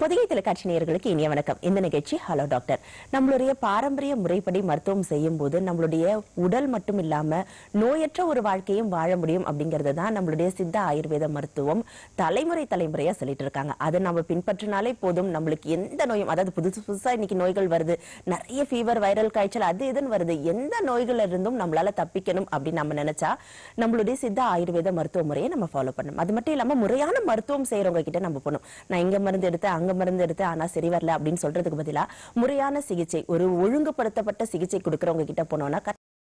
பொதிகை தொலைக்காட்சி நேயர்களுக்கு இனிய வணக்கம் இந்த நிகழ்ச்சி ஹலோ டாக்டர் நம்மளுடைய பாரம்பரிய முறைப்படி மருத்துவம் செய்யும் போது நம்மளுடைய உடல் மட்டும் இல்லாம நோயற்ற ஒரு வாழ்க்கையும் வாழ முடியும் அப்படிங்கறது தான் நம்மளுடைய சித்த ஆயுர்வேத மருத்துவம் தலைமுறை தலைமுறையா சொல்லிட்டு இருக்காங்க அதை நம்ம பின்பற்றினாலே போதும் நம்மளுக்கு எந்த நோயும் அதாவது புதுசு புதுசா இன்னைக்கு நோய்கள் வருது நிறைய ஃபீவர் வைரல் காய்ச்சல் அது இதுன்னு வருது எந்த நோய்கள் இருந்தும் நம்மளால தப்பிக்கணும் அப்படின்னு நம்ம நினைச்சா நம்மளுடைய சித்த ஆயுர்வேத மருத்துவ முறையை நம்ம ஃபாலோ பண்ணணும் அது மட்டும் இல்லாம முறையான மருத்துவம் செய்யறவங்க கிட்ட நம்ம போகணும் நான் இங்க மருந்து எடுத்தேன் அங்க மருந்து எடுத்தேன் ஆனா சரி வரல அப்படின்னு சொல்றதுக்கு பதிலா முறையான சிகிச்சை ஒரு ஒழுங்குபடுத்தப்பட்ட சிகிச்சை கொடுக்கறவங்க கிட்ட போனோம்னா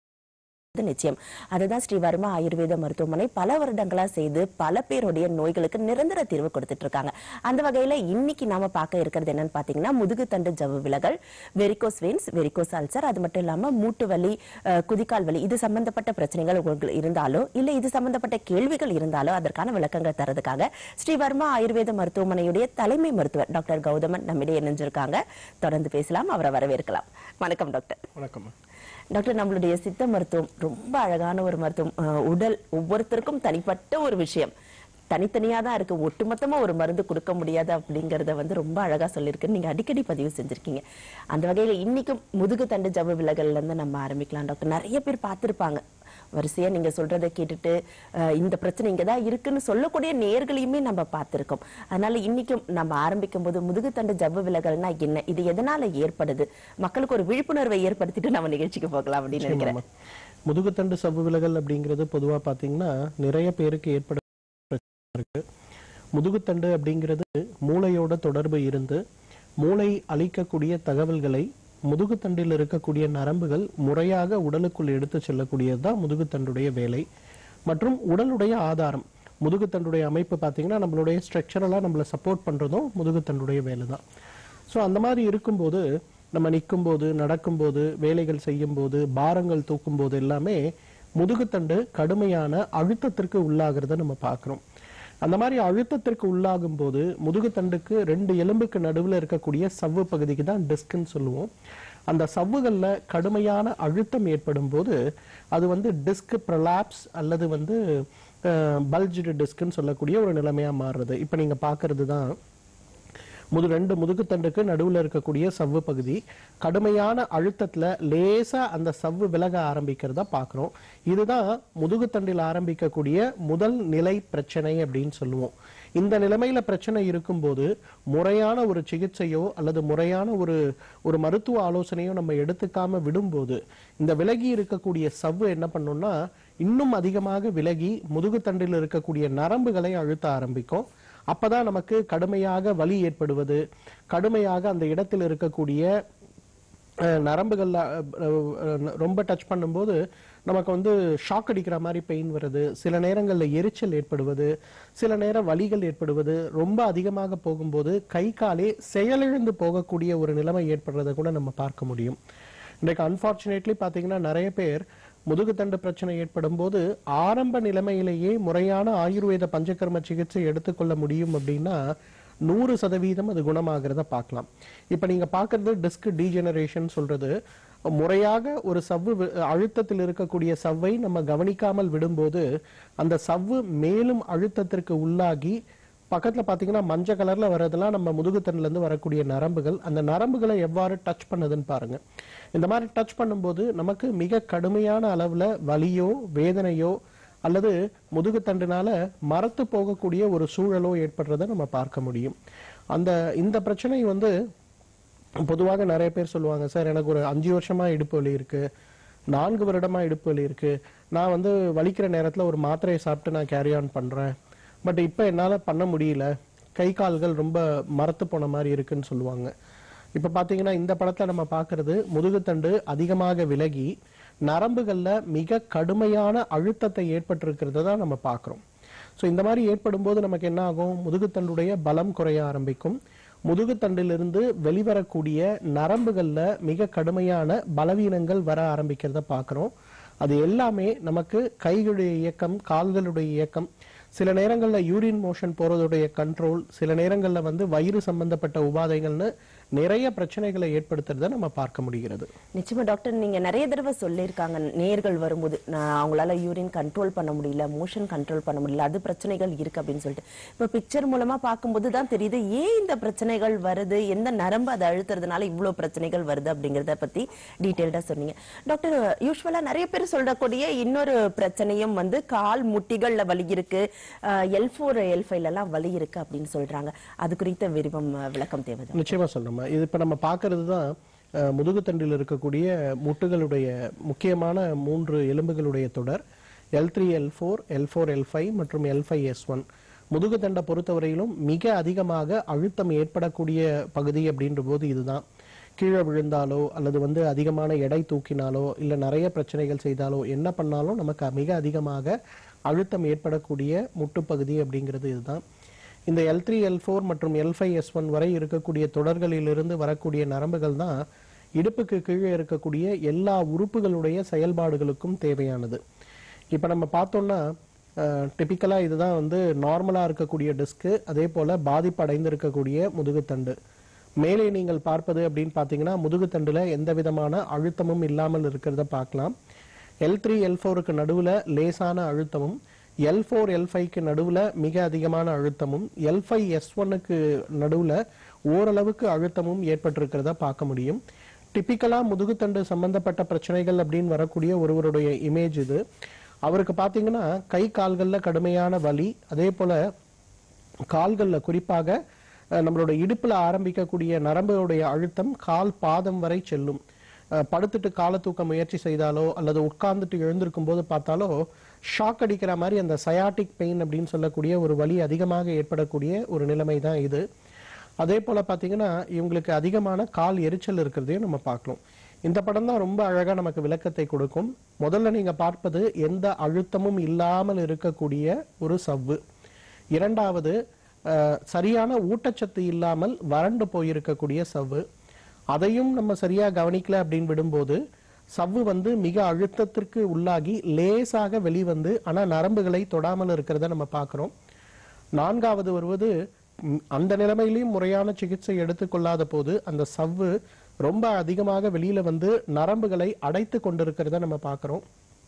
அது நிச்சயம் அதுதான் ஸ்ரீவர்மா ஆயுர்வேத மருத்துவமனை பல வருடங்களா செய்து பல பேருடைய நோய்களுக்கு நிரந்தர தீர்வு கொடுத்துட்டு இருக்காங்க அந்த வகையில இன்னைக்கு நாம பார்க்க இருக்கிறது என்னன்னு பாத்தீங்கன்னா முதுகு தண்டு ஜவ்வு விலகல் வெரிகோஸ் வெயின்ஸ் வெரிகோஸ் அல்சர் அது மட்டும் இல்லாம மூட்டு வலி அஹ், குதிகால் வலி இது சம்பந்தப்பட்ட பிரச்சனைகள் உங்களுக்கு இருந்தாலோ இல்ல இது சம்பந்தப்பட்ட கேள்விகள் இருந்தாலோ அதற்கான விளக்கங்கள் தரதுக்காக ஸ்ரீவர்மா ஆயுர்வேத மருத்துவமனையுடைய தலைமை மருத்துவர் டாக்டர் கௌதமன் நம்மிடையே இணைஞ்சிருக்காங்க தொடர்ந்து பேசலாம் அவரை வரவேற்கலாம் வணக்கம் டாக்டர் வணக்கம் டாக்டர் நம்மளுடைய சித்த மருத்துவம் ரொம்ப அழகான ஒரு மருத்துவம் அஹ், உடல் ஒவ்வொருத்தருக்கும் தனிப்பட்ட ஒரு விஷயம் தனித்தனியா தான் இருக்கு ஒட்டுமொத்தமா ஒரு மருந்து கொடுக்க முடியாது அப்படிங்கறத வந்து ரொம்ப அழகா சொல்லியிருக்கு நீங்க அடிக்கடி பதிவு செஞ்சிருக்கீங்க அந்த வகையில இன்னைக்கும் முதுகு தண்டு ஜவ்வு விலகல்ல இருந்து நம்ம ஆரம்பிக்கலாம் டாக்டர் நிறைய பேர் பார்த்திருப்பாங்க வரிசையா நீங்க சொல்றதை கேட்டுட்டு அஹ், இந்த பிரச்சனை இங்கதான் இருக்குன்னு சொல்லக்கூடிய நேர்களையுமே நம்ம பார்த்திருக்கோம் அதனால இன்னைக்கும் நம்ம ஆரம்பிக்கும் போது முதுகுத்தண்டு ஜவ்வு விலகல்னா என்ன இது எதனால ஏற்படுது மக்களுக்கு ஒரு விழிப்புணர்வை ஏற்படுத்திட்டு நம்ம நிகழ்ச்சிக்கு போகலாம் அப்படின்னு நினைக்கிறேன் ஆமா. முதுகுத்தண்டு சவ்வு விலகல் அப்படிங்கிறது பொதுவா பாத்தீங்கன்னா நிறைய பேருக்கு ஏற்பட பிரச்சனை இருக்கு முதுகுத்தண்டு அப்படிங்கிறது மூளையோட தொடர்பு இருந்து மூளை அளிக்கக்கூடிய தகவல்களை முதுகுத்தண்டில் இருக்கக்கூடிய நரம்புகள் முறையாக உடலுக்குள் எடுத்து செல்லக்கூடியது தான் முதுகுத்தண்டுடைய வேலை மற்றும் உடலுடைய ஆதாரம் முதுகுத்தண்டுடைய அமைப்பு பார்த்தீங்கன்னா நம்மளுடைய ஸ்ட்ரக்சரலாக நம்மளை சப்போர்ட் பண்ணுறதும் முதுகுத்தண்டுடைய வேலை தான் ஸோ அந்த மாதிரி இருக்கும்போது நம்ம நிற்கும்போது நடக்கும்போது வேலைகள் செய்யும்போது பாரங்கள் தூக்கும்போது எல்லாமே முதுகுத்தண்டு கடுமையான அழுத்தத்திற்கு உள்ளாகிறத நம்ம பார்க்குறோம் அந்த மாதிரி அழுத்தத்திற்கு உள்ளாகும் போது முதுகுத்தண்டுக்கு ரெண்டு எலும்புக்கு நடுவில் இருக்கக்கூடிய சவ்வு பகுதிக்கு தான் டிஸ்க்னு சொல்லுவோம் அந்த சவ்வுகள்ல கடுமையான அழுத்தம் ஏற்படும் போது அது வந்து டிஸ்க் ப்ரலாப்ஸ் அல்லது வந்து பல்ஜ்டு டிஸ்க்னு சொல்லக்கூடிய ஒரு நிலைமையா மாறுறது இப்போ நீங்க பார்க்கிறது தான் முது ரெண்டு முதுகுத்தண்டுக்கு நடுவுல இருக்கக்கூடிய சவ்வு பகுதி கடுமையான அழுத்தத்துல லேசா அந்த சவ்வு விலக ஆரம்பிக்கிறத பார்க்கிறோம் இதுதான் முதுகுத்தண்டில் ஆரம்பிக்கக்கூடிய முதல் நிலை பிரச்சனை அப்படின்னு சொல்லுவோம் இந்த நிலைமையில பிரச்சனை இருக்கும்போது முறையான ஒரு சிகிச்சையோ அல்லது முறையான ஒரு ஒரு மருத்துவ ஆலோசனையோ நம்ம எடுத்துக்காம விடும்போது இந்த விலகி இருக்கக்கூடிய சவ்வு என்ன பண்ணும்னா இன்னும் அதிகமாக விலகி முதுகுத்தண்டில் இருக்கக்கூடிய நரம்புகளை அழுத்த ஆரம்பிக்கும் அப்பதான் நமக்கு கடுமையாக வலி ஏற்படுவது கடுமையாக அந்த இடத்தில் இருக்கக்கூடிய அஹ், நரம்புகள்ல அஹ், அஹ், ரொம்ப டச் பண்ணும்போது நமக்கு வந்து ஷாக் அடிக்கிற மாதிரி பெயின் வருது சில நேரங்களில் எரிச்சல் ஏற்படுவது சில நேரம் வலிகள் ஏற்படுவது ரொம்ப அதிகமாக போகும்போது கை காலே செயலிழந்து போகக்கூடிய ஒரு நிலைமை ஏற்படுறதை கூட நம்ம பார்க்க முடியும் இன்றைக்கு அன்பார்ச்சுனேட்லி பார்த்தீங்கன்னா நிறைய பேர் முதுகுத்தண்டு பிரச்சனை ஏற்படும் போது ஆரம்ப நிலைமையிலேயே முறையான ஆயுர்வேத பஞ்சகர்ம சிகிச்சை எடுத்துக்கொள்ள முடியும் அப்படின்னா நூறு சதவீதம் அது குணமாகிறத பார்க்கலாம் இப்போ நீங்க பார்க்கறது டிஸ்க் டீஜெனரேஷன் சொல்றது முறையாக ஒரு சவ்வு வி- அழுத்தத்தில் இருக்கக்கூடிய சவ்வை நம்ம கவனிக்காமல் விடும்போது அந்த சவ்வு மேலும் அழுத்தத்திற்கு உள்ளாகி பக்கத்துல பாத்தீங்கன்னா மஞ்சள் கலர்ல வர்றதெல்லாம் நம்ம முதுகுத்தண்டுல இருந்து வரக்கூடிய நரம்புகள் அந்த நரம்புகளை எவ்வாறு டச் பண்ணுதுன்னு பாருங்க இந்த மாதிரி டச் பண்ணும்போது நமக்கு மிக கடுமையான அளவுல வலியோ வேதனையோ அல்லது முதுகுத்தண்டுனால மரத்து போகக்கூடிய ஒரு சூழலோ ஏற்படுறதை நம்ம பார்க்க முடியும் அந்த இந்த பிரச்சனை வந்து பொதுவாக நிறைய பேர் சொல்லுவாங்க சார் எனக்கு ஒரு அஞ்சு வருஷமா இடுப்பு வலி இருக்கு நான்கு வருடமா இடுப்பு வலி இருக்கு நான் வந்து வலிக்கிற நேரத்துல ஒரு மாத்திரையை சாப்பிட்டு நான் கேரி ஆன் பண்றேன் பட் இப்போ என்னால பண்ண முடியல கை கால்கள் ரொம்ப மரத்து போன மாதிரி இருக்குன்னு சொல்லுவாங்க இப்ப பாத்தீங்கன்னா இந்த படத்துல நம்ம பார்க்கிறது முதுகுத்தண்டு அதிகமாக விலகி நரம்புகள்ல மிக கடுமையான அழுத்தத்தை ஏற்பட்டிருக்கிறத தான் நம்ம பார்க்கிறோம் ஸோ இந்த மாதிரி ஏற்படும் போது நமக்கு என்ன ஆகும் முதுகுத்தண்டுடைய பலம் குறைய ஆரம்பிக்கும் முதுகுத்தண்டிலிருந்து வெளிவரக்கூடிய நரம்புகள்ல மிக கடுமையான பலவீனங்கள் வர ஆரம்பிக்கிறத பார்க்கிறோம் அது எல்லாமே நமக்கு கைகளுடைய இயக்கம் கால்களுடைய இயக்கம் சில நேரங்கள்ல யூரின் மோஷன் போறதுடைய கண்ட்ரோல் சில நேரங்கள்ல வந்து வயிறு சம்பந்தப்பட்ட உபாதைகள்னு நிறைய பிரச்சனைகளை ஏற்படுத்துறத நம்ம பார்க்க முடிகிறது நிச்சயமா டாக்டர் நீங்க நிறைய தடவை சொல்லியிருக்காங்க நேர்கள் வரும்போது நான் அவங்களால யூரின் கண்ட்ரோல் பண்ண முடியல மோஷன் கண்ட்ரோல் பண்ண முடியல அது பிரச்சனைகள் இருக்கு அப்படின்னு சொல்லிட்டு இப்ப பிக்சர் மூலமா பார்க்கும்போது தான் தெரியுது ஏன் இந்த பிரச்சனைகள் வருது எந்த நரம்பு அதை அழுத்துறதுனால இவ்வளவு பிரச்சனைகள் வருது அப்படிங்கறத பத்தி டீட்டெயில்டா சொன்னீங்க டாக்டர் யூஸ்வலா நிறைய பேர் சொல்லக்கூடிய இன்னொரு பிரச்சனையும் வந்து கால் முட்டிகள்ல வலி இருக்கு எல் ஃபோர் எல் ஃபைவ்ல எல்லாம் வலி இருக்கு அப்படின்னு சொல்றாங்க அது குறித்த விரிவம் அஹ், விளக்கம் தேவை நிச்சயமா சொல்றோமா இது இப்ப நம்ம பார்க்கிறது தான் அஹ், முதுகுத்தண்டில் இருக்கக்கூடிய முட்டுகளுடைய முக்கியமான மூன்று எலும்புகளுடைய தொடர் L three L four L four L five மற்றும் எல் ஃபைவ் எஸ் ஒன் முதுகுத்தண்டை பொறுத்தவரையிலும் மிக அதிகமாக அழுத்தம் ஏற்படக்கூடிய பகுதி அப்படின்ற போது இதுதான் கீழே விழுந்தாலோ அல்லது வந்து அதிகமான எடை தூக்கினாலோ இல்லை நிறைய பிரச்சனைகள் செய்தாலோ என்ன பண்ணாலும் நமக்கு மிக அதிகமாக அழுத்தம் ஏற்படக்கூடிய முட்டுப்பகுதி அப்படிங்கிறது இதுதான் இந்த எல் த்ரீ எல் ஃபோர் மற்றும் எல் ஃபைவ் எஸ் ஒன் வரை இருக்கக்கூடிய தொடர்களிலிருந்து வரக்கூடிய நரம்புகள் தான் இடுப்புக்கு கீழே இருக்கக்கூடிய எல்லா உறுப்புகளுடைய செயல்பாடுகளுக்கும் தேவையானது இப்போ நம்ம பார்த்தோம்னா டிப்பிக்கலாக இதுதான் வந்து நார்மலாக இருக்கக்கூடிய டிஸ்க்கு அதே போல் பாதிப்பு அடைந்திருக்கக்கூடிய முதுகுத்தண்டு மேலே நீங்கள் பார்ப்பது அப்படின்னு பார்த்தீங்கன்னா முதுகுத்தண்டில் எந்த விதமான அழுத்தமும் இல்லாமல் இருக்கிறத பார்க்கலாம் எல் த்ரீ எல் ஃபோருக்கு நடுவில் லேசான அழுத்தமும் எல் ஃபோர் எல் ஃபைவ்க்கு நடுவில் மிக அதிகமான அழுத்தமும் எல் ஃபைவ் எஸ் ஒன்னுக்கு நடுவில் ஓரளவுக்கு அழுத்தமும் ஏற்பட்டிருக்கிறத பார்க்க முடியும் டிப்பிக்கலாக முதுகுத்தண்டு சம்பந்தப்பட்ட பிரச்சனைகள் அப்படின்னு வரக்கூடிய ஒருவருடைய இமேஜ் இது அவருக்கு பார்த்தீங்கன்னா கை கால்களில் கடுமையான வலி அதே போல கால்களில் குறிப்பாக அஹ், நம்மளோட இடுப்புல ஆரம்பிக்கக்கூடிய நரம்புடைய அழுத்தம் கால் பாதம் வரை செல்லும் அஹ், படுத்துட்டு காலை தூக்க முயற்சி செய்தாலோ அல்லது உட்கார்ந்துட்டு எழுந்திருக்கும் போது பார்த்தாலோ ஷாக் அடிக்கிற மாதிரி அந்த சயாட்டிக் பெயின் அப்படின்னு சொல்லக்கூடிய ஒரு வலி அதிகமாக ஏற்படக்கூடிய ஒரு நிலைமை தான் இது அதே போல பாத்தீங்கன்னா இவங்களுக்கு அதிகமான கால் எரிச்சல் இருக்கிறதையும் நம்ம பார்க்கலாம் இந்த படம் தான் ரொம்ப அழகா நமக்கு விளக்கத்தை கொடுக்கும் முதல்ல நீங்க பார்ப்பது எந்த அழுத்தமும் இல்லாமல் இருக்கக்கூடிய ஒரு சவ்வு இரண்டாவது அஹ், சரியான ஊட்டச்சத்து இல்லாமல் வறண்டு போயிருக்கக்கூடிய சவ்வு அதையும் நம்ம சரியா கவனிக்கல அப்படின்னு விடும்போது சவ்வு வந்து மிக அழுத்தத்திற்கு உள்ளாகி லேசாக வெளிவந்து ஆனா நரம்புகளை தொடாமல் இருக்கிறத நம்ம பார்க்கிறோம் நான்காவது வருவது ம், அந்த நிலைமையிலையும் முறையான சிகிச்சை எடுத்துக்கொள்ளாத போது அந்த சவ்வு ரொம்ப அதிகமாக வெளியில வந்து நரம்புகளை அடைத்து கொண்டிருக்கிறத நம்ம பார்க்கிறோம்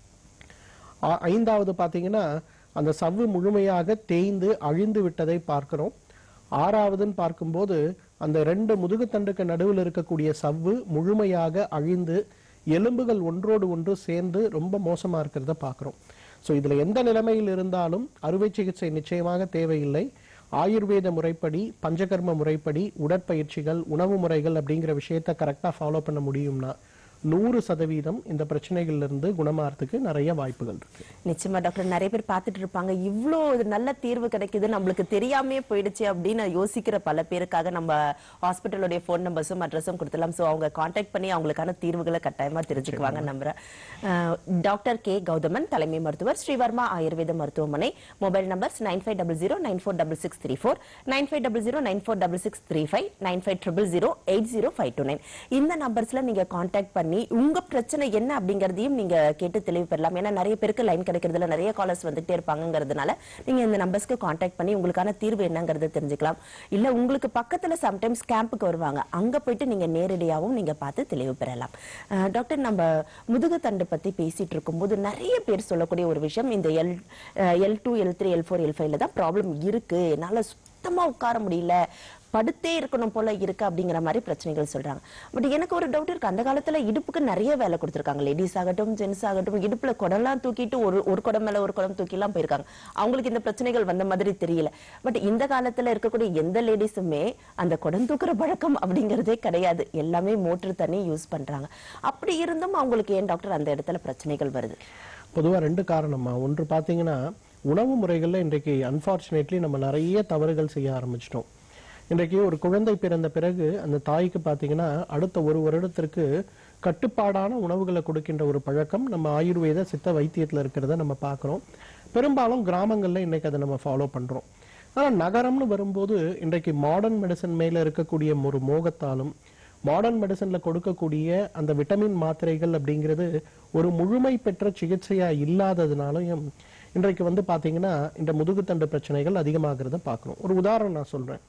ஆ- ஐந்தாவது பாத்தீங்கன்னா அந்த சவ்வு முழுமையாக தேய்ந்து அழிந்து விட்டதை பார்க்கிறோம் ஆறாவதுன்னு பார்க்கும்போது அந்த ரெண்டு முதுகுத்தண்டுக்கு நடுவில் இருக்கக்கூடிய சவ்வு முழுமையாக அழிந்து எலும்புகள் ஒன்றோடு ஒன்று சேர்ந்து ரொம்ப மோசமா இருக்கிறத பார்க்கிறோம் ஸோ இதுல எந்த நிலைமையில் இருந்தாலும் அறுவை சிகிச்சை நிச்சயமாக தேவையில்லை ஆயுர்வேத முறைப்படி பஞ்சகர்ம முறைப்படி உடற்பயிற்சிகள் உணவு முறைகள் அப்படிங்கிற விஷயத்த கரெக்டா ஃபாலோ பண்ண முடியும்னா நூறு சதவீதம் இந்த பிரச்சனைகள்ல இருந்து குணமாறதுக்கு நிறைய வாய்ப்புகள் இருக்கு நிச்சயமா டாக்டர் நிறைய பேர் பார்த்துட்டு இருப்பாங்க இவ்ளோ ஒரு நல்ல தீர்வு கிடைக்குது நம்மளுக்கு தெரியாமே போயிடுச்சு அப்படின்னு யோசிக்கிற பல பேருக்காக நம்ம ஹாஸ்பிட்டலுடைய ஃபோன் நம்பர்ஸும் அட்ரஸும் கொடுத்துலாம் ஸோ அவங்க காண்டாக்ட் பண்ணி அவங்களுக்கான தீர்வுகளை கட்டாயமா தெரிஞ்சுக்குவாங்க நம்புறேன் அஹ், டாக்டர் கே கௌதமன் தலைமை மருத்துவர் ஸ்ரீவர்மா ஆயுர்வேத மருத்துவமனை mobile numbers nine five double zero nine four double six three four nine five double zero nine four double six three five nine five triple zero eight zero five two nine இந்த நம்பர்ஸ்ல நீங்க contact பண்ணி உங்க பிரச்சனை என்ன அப்படிங்கறதையும் நீங்க கேட்டு தெளிவு பெறலாம் ஏன்னா நிறைய பேருக்கு லைன் கிடைக்கிறதுல நிறைய காலர்ஸ் வந்துட்டே இருப்பாங்கங்கிறதுனால நீங்க இந்த நம்பர்ஸ்க்கு காண்டாக்ட் பண்ணி உங்களுக்கான தீர்வு என்னங்கறத தெரிஞ்சுக்கலாம் இல்ல உங்களுக்கு பக்கத்துல சம்டைம்ஸ் கேம்புக்கு வருவாங்க அங்க போயிட்டு நீங்க நேரடியாகவும் நீங்க பார்த்து தெளிவு பெறலாம் அஹ் டாக்டர் நம்ம முதுகுத்தண்டு பத்தி பேசிட்டு இருக்கும்போது நிறைய பேர் சொல்லக்கூடிய ஒரு விஷயம் இந்த L L two L three L four L ஃபைவ்ல தான் ப்ராப்ளம் இருக்கு என்னால சுத்தமா உட்கார முடியல படுத்தே இருக்கணும் போல இருக்கு அப்படிங்கிற மாதிரி பிரச்சனைகள் சொல்றாங்க பட் எனக்கு ஒரு டவுட் இருக்கு அந்த காலத்துல இடுப்புக்கு நிறைய வேலை கொடுத்திருக்காங்க லேடிஸ் ஆகட்டும் ஜென்ஸ் ஆகட்டும் இடுப்புல குடம்லாம் தூக்கிட்டு ஒரு ஒரு குடம் மேல ஒரு குடம் தூக்கி எல்லாம் போயிருக்காங்க அவங்களுக்கு இந்த பிரச்சனைகள் வந்த மாதிரி தெரியல பட் இந்த காலத்துல இருக்கக்கூடிய எந்த லேடிஸுமே அந்த குடம் தூக்குற பழக்கம் அப்படிங்கறதே கிடையாது எல்லாமே மோட்டர் தண்ணி யூஸ் பண்றாங்க அப்படி இருந்தும் அவங்களுக்கு ஏன் டாக்டர் அந்த இடத்துல பிரச்சனைகள் வருது பொதுவா ரெண்டு காரணமா ஒன்று பாத்தீங்கன்னா உணவு முறைகள்ல இன்றைக்கு அன்பார்ச்சுனேட்லி நம்ம நிறைய தவறுகள் செய்ய ஆரம்பிச்சிட்டோம் இன்றைக்கு ஒரு குழந்தை பிறந்த பிறகு அந்த தாய்க்கு பாத்தீங்கன்னா அடுத்த ஒரு வருடத்திற்கு கட்டுப்பாடான உணவுகளை கொடுக்கின்ற ஒரு பழக்கம் நம்ம ஆயுர்வேத சித்த வைத்தியத்துல இருக்கிறத நம்ம பார்க்கிறோம் பெரும்பாலும் கிராமங்கள்ல இன்னைக்கு அதை நம்ம ஃபாலோ பண்றோம் ஆனா நகரம்னு வரும்போது இன்றைக்கு மாடர்ன் மெடிசன் மேல இருக்கக்கூடிய ஒரு மோகத்தாலும் மாடர்ன் மெடிசன்ல கொடுக்கக்கூடிய அந்த விட்டமின் மாத்திரைகள் அப்படிங்கிறது ஒரு முழுமை பெற்ற சிகிச்சையா இல்லாததுனாலையும் இன்றைக்கு வந்து பாத்தீங்கன்னா இந்த முதுகுத்தண்டு பிரச்சனைகள் அதிகமாகிறத பார்க்கிறோம் ஒரு உதாரணம் நான் சொல்றேன்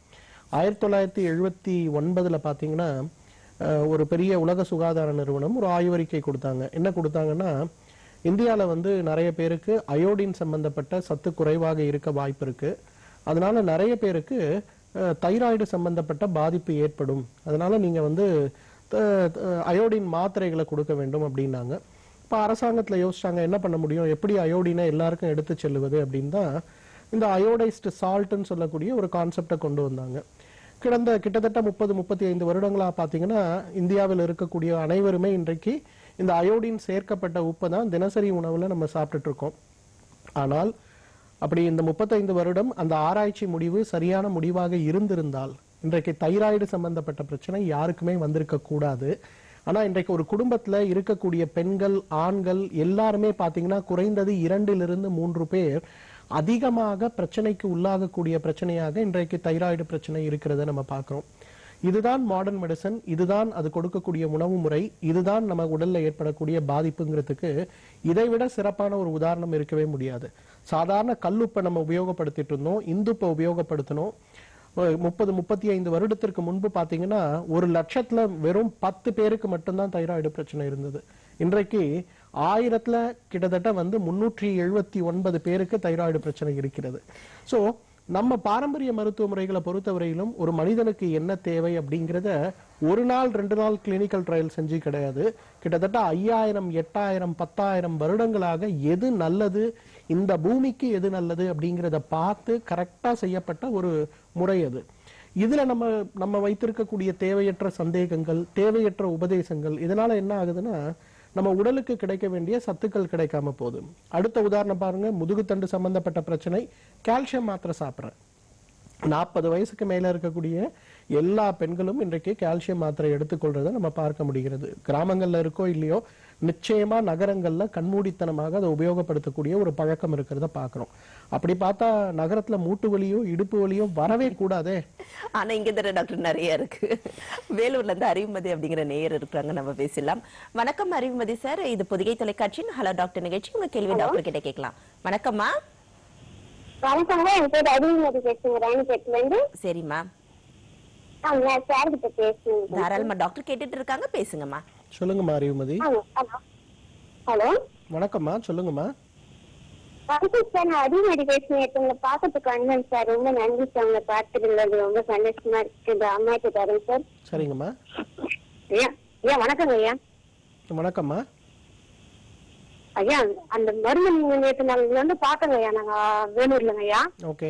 ஆயிரத்தி தொள்ளாயிரத்தி எழுபத்தி ஒன்பதுல பாத்தீங்கன்னா அஹ், ஒரு பெரிய உலக சுகாதார நிறுவனம் ஒரு ஆய்வறிக்கை கொடுத்தாங்க என்ன கொடுத்தாங்கன்னா இந்தியால வந்து நிறைய பேருக்கு அயோடின் சம்பந்தப்பட்ட சத்து குறைவாக இருக்க வாய்ப்பு இருக்கு அதனால நிறைய பேருக்கு அஹ், தைராய்டு சம்பந்தப்பட்ட பாதிப்பு ஏற்படும் அதனால நீங்க வந்து த- த- அயோடின் மாத்திரைகளை கொடுக்க வேண்டும் அப்படின்னாங்க இப்போ அரசாங்கத்துல யோசிச்சாங்க என்ன பண்ண முடியும் எப்படி அயோடினை எல்லாருக்கும் எடுத்து செல்லுவது அப்படின்னு தான் இந்த அயோடைஸ்டு சால்ட்னு சொல்லக்கூடிய ஒரு கான்செப்டை கொண்டு வந்தாங்க கிடந்த கிட்டத்தட்ட முப்பது முப்பத்தி ஐந்து வருடங்களா பாத்தீங்கன்னா இந்தியாவில் இருக்கக்கூடிய அனைவருமே இன்றைக்கு இந்த அயோடின் சேர்க்கப்பட்ட உப்பை தான் தினசரி உணவுல நம்ம சாப்பிட்டுட்டு இருக்கோம் ஆனால் அப்படி இந்த முப்பத்தைந்து வருடம் அந்த ஆராய்ச்சி முடிவு சரியான முடிவாக இருந்திருந்தால் இன்றைக்கு தைராய்டு சம்பந்தப்பட்ட பிரச்சனை யாருக்குமே வந்திருக்க கூடாது ஆனா இன்றைக்கு ஒரு குடும்பத்துல இருக்கக்கூடிய பெண்கள் ஆண்கள் எல்லாருமே பாத்தீங்கன்னா குறைந்தது இரண்டிலிருந்து மூன்று பேர் அதிகமாக பிரச்சனைக்கு உள்ளாகக்கூடிய பிரச்சனையாக இன்றைக்கு தைராய்டு பிரச்சனை இருக்கிறத நம்ம பார்க்கிறோம் இதுதான் மாடர்ன் மெடிசன் இதுதான் அது கொடுக்கக்கூடிய உணவு முறை இதுதான் நம்ம உடல்ல ஏற்படக்கூடிய பாதிப்புங்கிறதுக்கு இதை விட சிறப்பான ஒரு உதாரணம் இருக்கவே முடியாது சாதாரண கல்லுப்பை நம்ம உபயோகப்படுத்திட்டு இருந்தோம் இந்துப்பை உபயோகப்படுத்தணும் ஒரு முப்பது முப்பத்தி ஐந்து வருடத்திற்கு முன்பு பாத்தீங்கன்னா ஒரு லட்சத்துல வெறும் பத்து பேருக்கு மட்டும்தான் தைராய்டு பிரச்சனை இருந்தது இன்றைக்கு ஆயிரத்துல கிட்டத்தட்ட வந்து முன்னூற்றி எழுபத்தி ஒன்பது பேருக்கு தைராய்டு பிரச்சனை இருக்கிறது சோ நம்ம பாரம்பரிய மருத்துவ முறைகளை பொறுத்தவரையிலும் ஒரு மனிதனுக்கு என்ன தேவை அப்படிங்கிறத ஒரு நாள் ரெண்டு நாள் கிளினிக்கல் ட்ரையல் செஞ்சு கிடையாது கிட்டத்தட்ட ஐயாயிரம் எட்டாயிரம் பத்தாயிரம் வருடங்களாக எது நல்லது இந்த பூமிக்கு எது நல்லது அப்படிங்கிறத பார்த்து கரெக்டா செய்யப்பட்ட ஒரு முறை அது இதுல நம்ம நம்ம வைத்திருக்கக்கூடிய தேவையற்ற சந்தேகங்கள் தேவையற்ற உபதேசங்கள் இதனால என்ன ஆகுதுன்னா நம்ம உடலுக்கு கிடைக்க வேண்டிய சத்துக்கள் கிடைக்காம போகுது அடுத்த உதாரணம் பாருங்க முதுகுத்தண்டு சம்பந்தப்பட்ட பிரச்சனை கால்சியம் மாத்திரை சாப்பிட்றேன் நாற்பது வயசுக்கு மேல இருக்கக்கூடிய எல்லா பெண்களும் இன்றைக்கு கால்சியம் மாத்திரை எடுத்துக்கொள்றதை நம்ம பார்க்க முடிகிறது கிராமங்கள்ல இருக்கோ இல்லையோ நிச்சயமா நகரங்கள்ல கண்மூடித்தனமாக அதை உபயோகப்படுத்தக்கூடிய ஒரு பழக்கம் இருக்கிறத பார்க்கிறோம் அப்படி பார்த்தா நகரத்துல மூட்டு வலியோ இடுப்பு வலியோ வரவே கூடாதே ஆனா இங்க தர டாக்டர் நிறைய இருக்கு வேலூர்ல இருந்து அறிவுமதி அப்படிங்கிற நேயர் இருக்கிறாங்க நம்ம பேசலாம் வணக்கம் அறிவுமதி சார் இது பொதிகை தொலைக்காட்சியின் ஹலோ டாக்டர் நிகழ்ச்சி உங்க கேள்வி டாக்டர் கிட்ட கேட்கலாம் வணக்கம்மா வணக்கங்க என் பேர் அறிவுமதி பேசுங்க ராணிபேட்ல இருந்து சரிம்மா அவங்க சார் கிட்ட பேசுங்க தாராளமா டாக்டர் கேட்டுட்டு இருக்காங்க பேசுங்கம்மா சொல்லுங்கம்மா அறிவுமதி ஹலோ ஹலோ வணக்கம்மா சொல்லுங்கம்மா வணக்கம் சார் நான் அறிவுமதி பேசுறேன் இப்ப உங்களை பார்க்கறதுக்கு வந்தேன் சார் ரொம்ப நன்றி சார் உங்களை பார்த்துருந்தது ரொம்ப சந்தோஷமா இருக்கு இந்த அம்மாக்கு தரேன் சார் சரிங்கம்மா ஐயா ஐயா வணக்கங்க ஐயா வணக்கம்மா ஐயா அந்த மருந்து நீங்க நேற்று நாங்க வந்து பாக்கங்க ஐயா நாங்க வேலூர்லங்க ஐயா ஓகே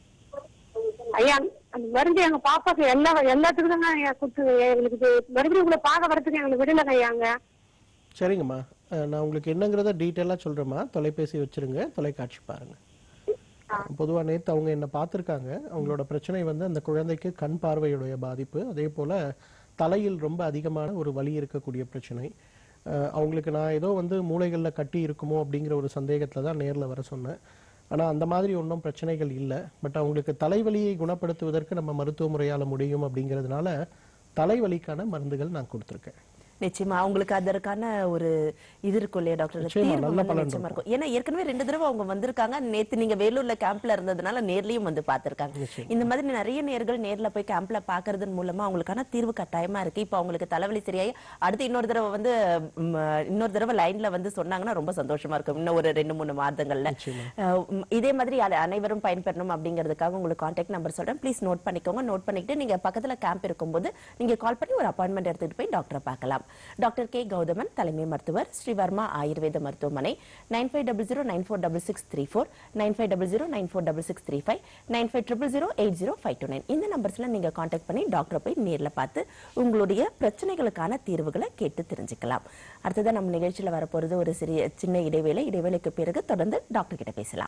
ஐயா அந்த மருந்து எங்க பாப்பாக்கு எல்லா எல்லாத்துக்கும் தாங்க ஐயா கொடுத்துங்க ஐயா. எங்களுக்கு இது மறுபடியும் உங்களை பார்க்க வரதுக்கு எங்களுக்கு விடலங்க ஐயா அங்க சரிங்கம்மா அஹ், நான் உங்களுக்கு என்னங்கிறத டீட்டெயிலாக சொல்கிறேம்மா தொலைபேசி வச்சிருங்க தொலைக்காட்சி பாருங்க பொதுவா நேத்து அவங்க என்ன பார்த்துருக்காங்க அவங்களோட பிரச்சனை வந்து அந்த குழந்தைக்கு கண் பார்வையுடைய பாதிப்பு அதே போல தலையில் ரொம்ப அதிகமான ஒரு வலி இருக்கக்கூடிய பிரச்சனை அஹ், அவங்களுக்கு நான் ஏதோ வந்து மூளைகளில் கட்டி இருக்குமோ அப்படிங்கிற ஒரு சந்தேகத்தில் தான் நேரில் வர சொன்னேன் ஆனால் அந்த மாதிரி ஒன்றும் பிரச்சனைகள் இல்லை பட் அவங்களுக்கு தலைவலியை குணப்படுத்துவதற்கு நம்ம மருத்துவ முறையால் முடியும் அப்படிங்கிறதுனால தலைவலிக்கான மருந்துகள் நான் கொடுத்துருக்கேன் நிச்சயமா அவங்களுக்கு அதற்கான ஒரு இது இருக்கும் இல்லையா டாக்டர் அந்த நிச்சயமா, தீர்வு நல்ல வந்து பலன் நிச்சயமா இருக்கும் ஏன்னா ஏற்கனவே ரெண்டு தடவை அவங்க வந்திருக்காங்க நேத்து நீங்க வேலூர்ல கேம்ப்ல இருந்ததுனால நேர்லயும் வந்து பார்த்திருக்காங்க இந்த மாதிரி நிறைய நேர்கள் நேர்ல போய் கேம்ப்ல பாக்குறதன் மூலமா அவங்களுக்கான தீர்வு கட்டாயமா இருக்கு இப்ப அவங்களுக்கு தலைவலி சரியாயி அடுத்து இன்னொரு தடவை வந்து ம், இன்னொரு தடவை லைன்ல வந்து சொன்னாங்கன்னா ரொம்ப சந்தோஷமா இருக்கும் இன்னும் ஒரு ரெண்டு மூணு மாதங்கள்ல அஹ், ம், இதே மாதிரி அனை- அனைவரும் பயன்பெறணும் அப்படிங்கிறதுக்காக உங்களுக்கு கான்டாக்ட் நம்பர் சொல்றேன் ப்ளீஸ் நோட் பண்ணிக்கோங்க நோட் பண்ணிக்கிட்டு நீங்க பக்கத்துல கேம்ப் இருக்கும்போது நீங்க கால் பண்ணி ஒரு அப்பாயின்மெண்ட் எடுத்துட்டு போய் டாக்டரை பார்க்கலாம் டாக்டர் கே கௌதமன் தலைமை மருத்துவர் ஸ்ரீவர்மா ஆயுர்வேத மருத்துவமனை nine five double zero nine four double six three four nine five double zero nine four double six three five nine five triple zero eight zero five two nine இந்த நம்பர்ஸ்ல நீங்க contact பண்ணி டாக்டரை போய் நேர்ல பார்த்து உங்களுடைய பிரச்சனைகளுக்கான தீர்வுகளை கேட்டு தெரிஞ்சுக்கலாம் அடுத்ததான் நம்ம நிகழ்ச்சியில வரப்போறது ஒரு சிறிய சின்ன இடைவேளை இடைவேளைக்கு பிறகு தொடர்ந்து டாக்டர் கிட்ட பேசலாம்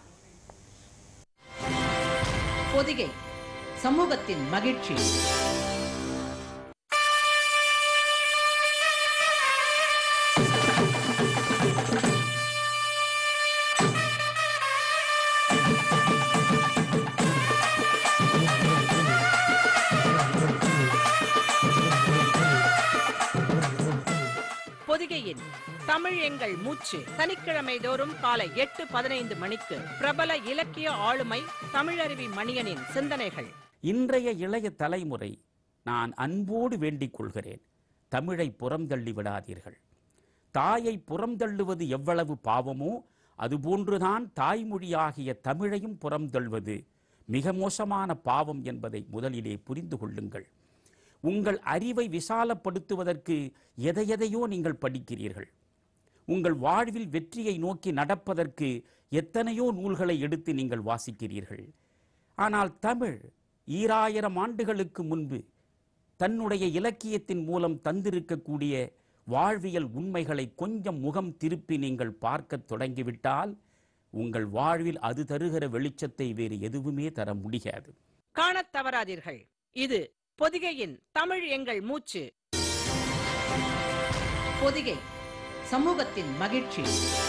பொதிகை சமூகத்தின் மகிழ்ச்சி பொதிகையின் தமிழ் எங்கள் மூச்சு சனிக்கிழமை தோறும் காலை எட்டு பதினைந்து மணிக்கு பிரபல இலக்கிய ஆளுமை தமிழருவி மணியனின் சிந்தனைகள் இன்றைய இளைய தலைமுறை நான் அன்போடு வேண்டிக் கொள்கிறேன் தமிழை புறந்தள்ளி விடாதீர்கள் தாயை புறந்தள்ளுவது எவ்வளவு பாவமோ அதுபோன்றுதான் தாய்மொழியாகிய தமிழையும் புறந்தள்வது மிக மோசமான பாவம் என்பதை முதலிலே புரிந்து கொள்ளுங்கள் உங்கள் அறிவை விசாலப்படுத்துவதற்கு எதையெதையோ நீங்கள் படிக்கிறீர்கள் உங்கள் வாழ்வில் வெற்றியை நோக்கி நடப்பதற்கு எத்தனையோ நூல்களை எடுத்து நீங்கள் வாசிக்கிறீர்கள் ஆனால் தமிழ் ஈராயிரம் ஆண்டுகளுக்கு முன்பு தன்னுடைய இலக்கியத்தின் மூலம் தந்திருக்கக்கூடிய வாழ்வியல் உண்மைகளை கொஞ்சம் முகம் திருப்பி நீங்கள் பார்க்கத் தொடங்கிவிட்டால் உங்கள் வாழ்வில் அது தருகிற வெளிச்சத்தை வேறு எதுவுமே தர முடியாது காணத் தவறாதீர்கள் இது பொதிகையின் தமிழ் எங்கள் மூச்சு பொதிகை சமூகத்தின் மகிழ்ச்சி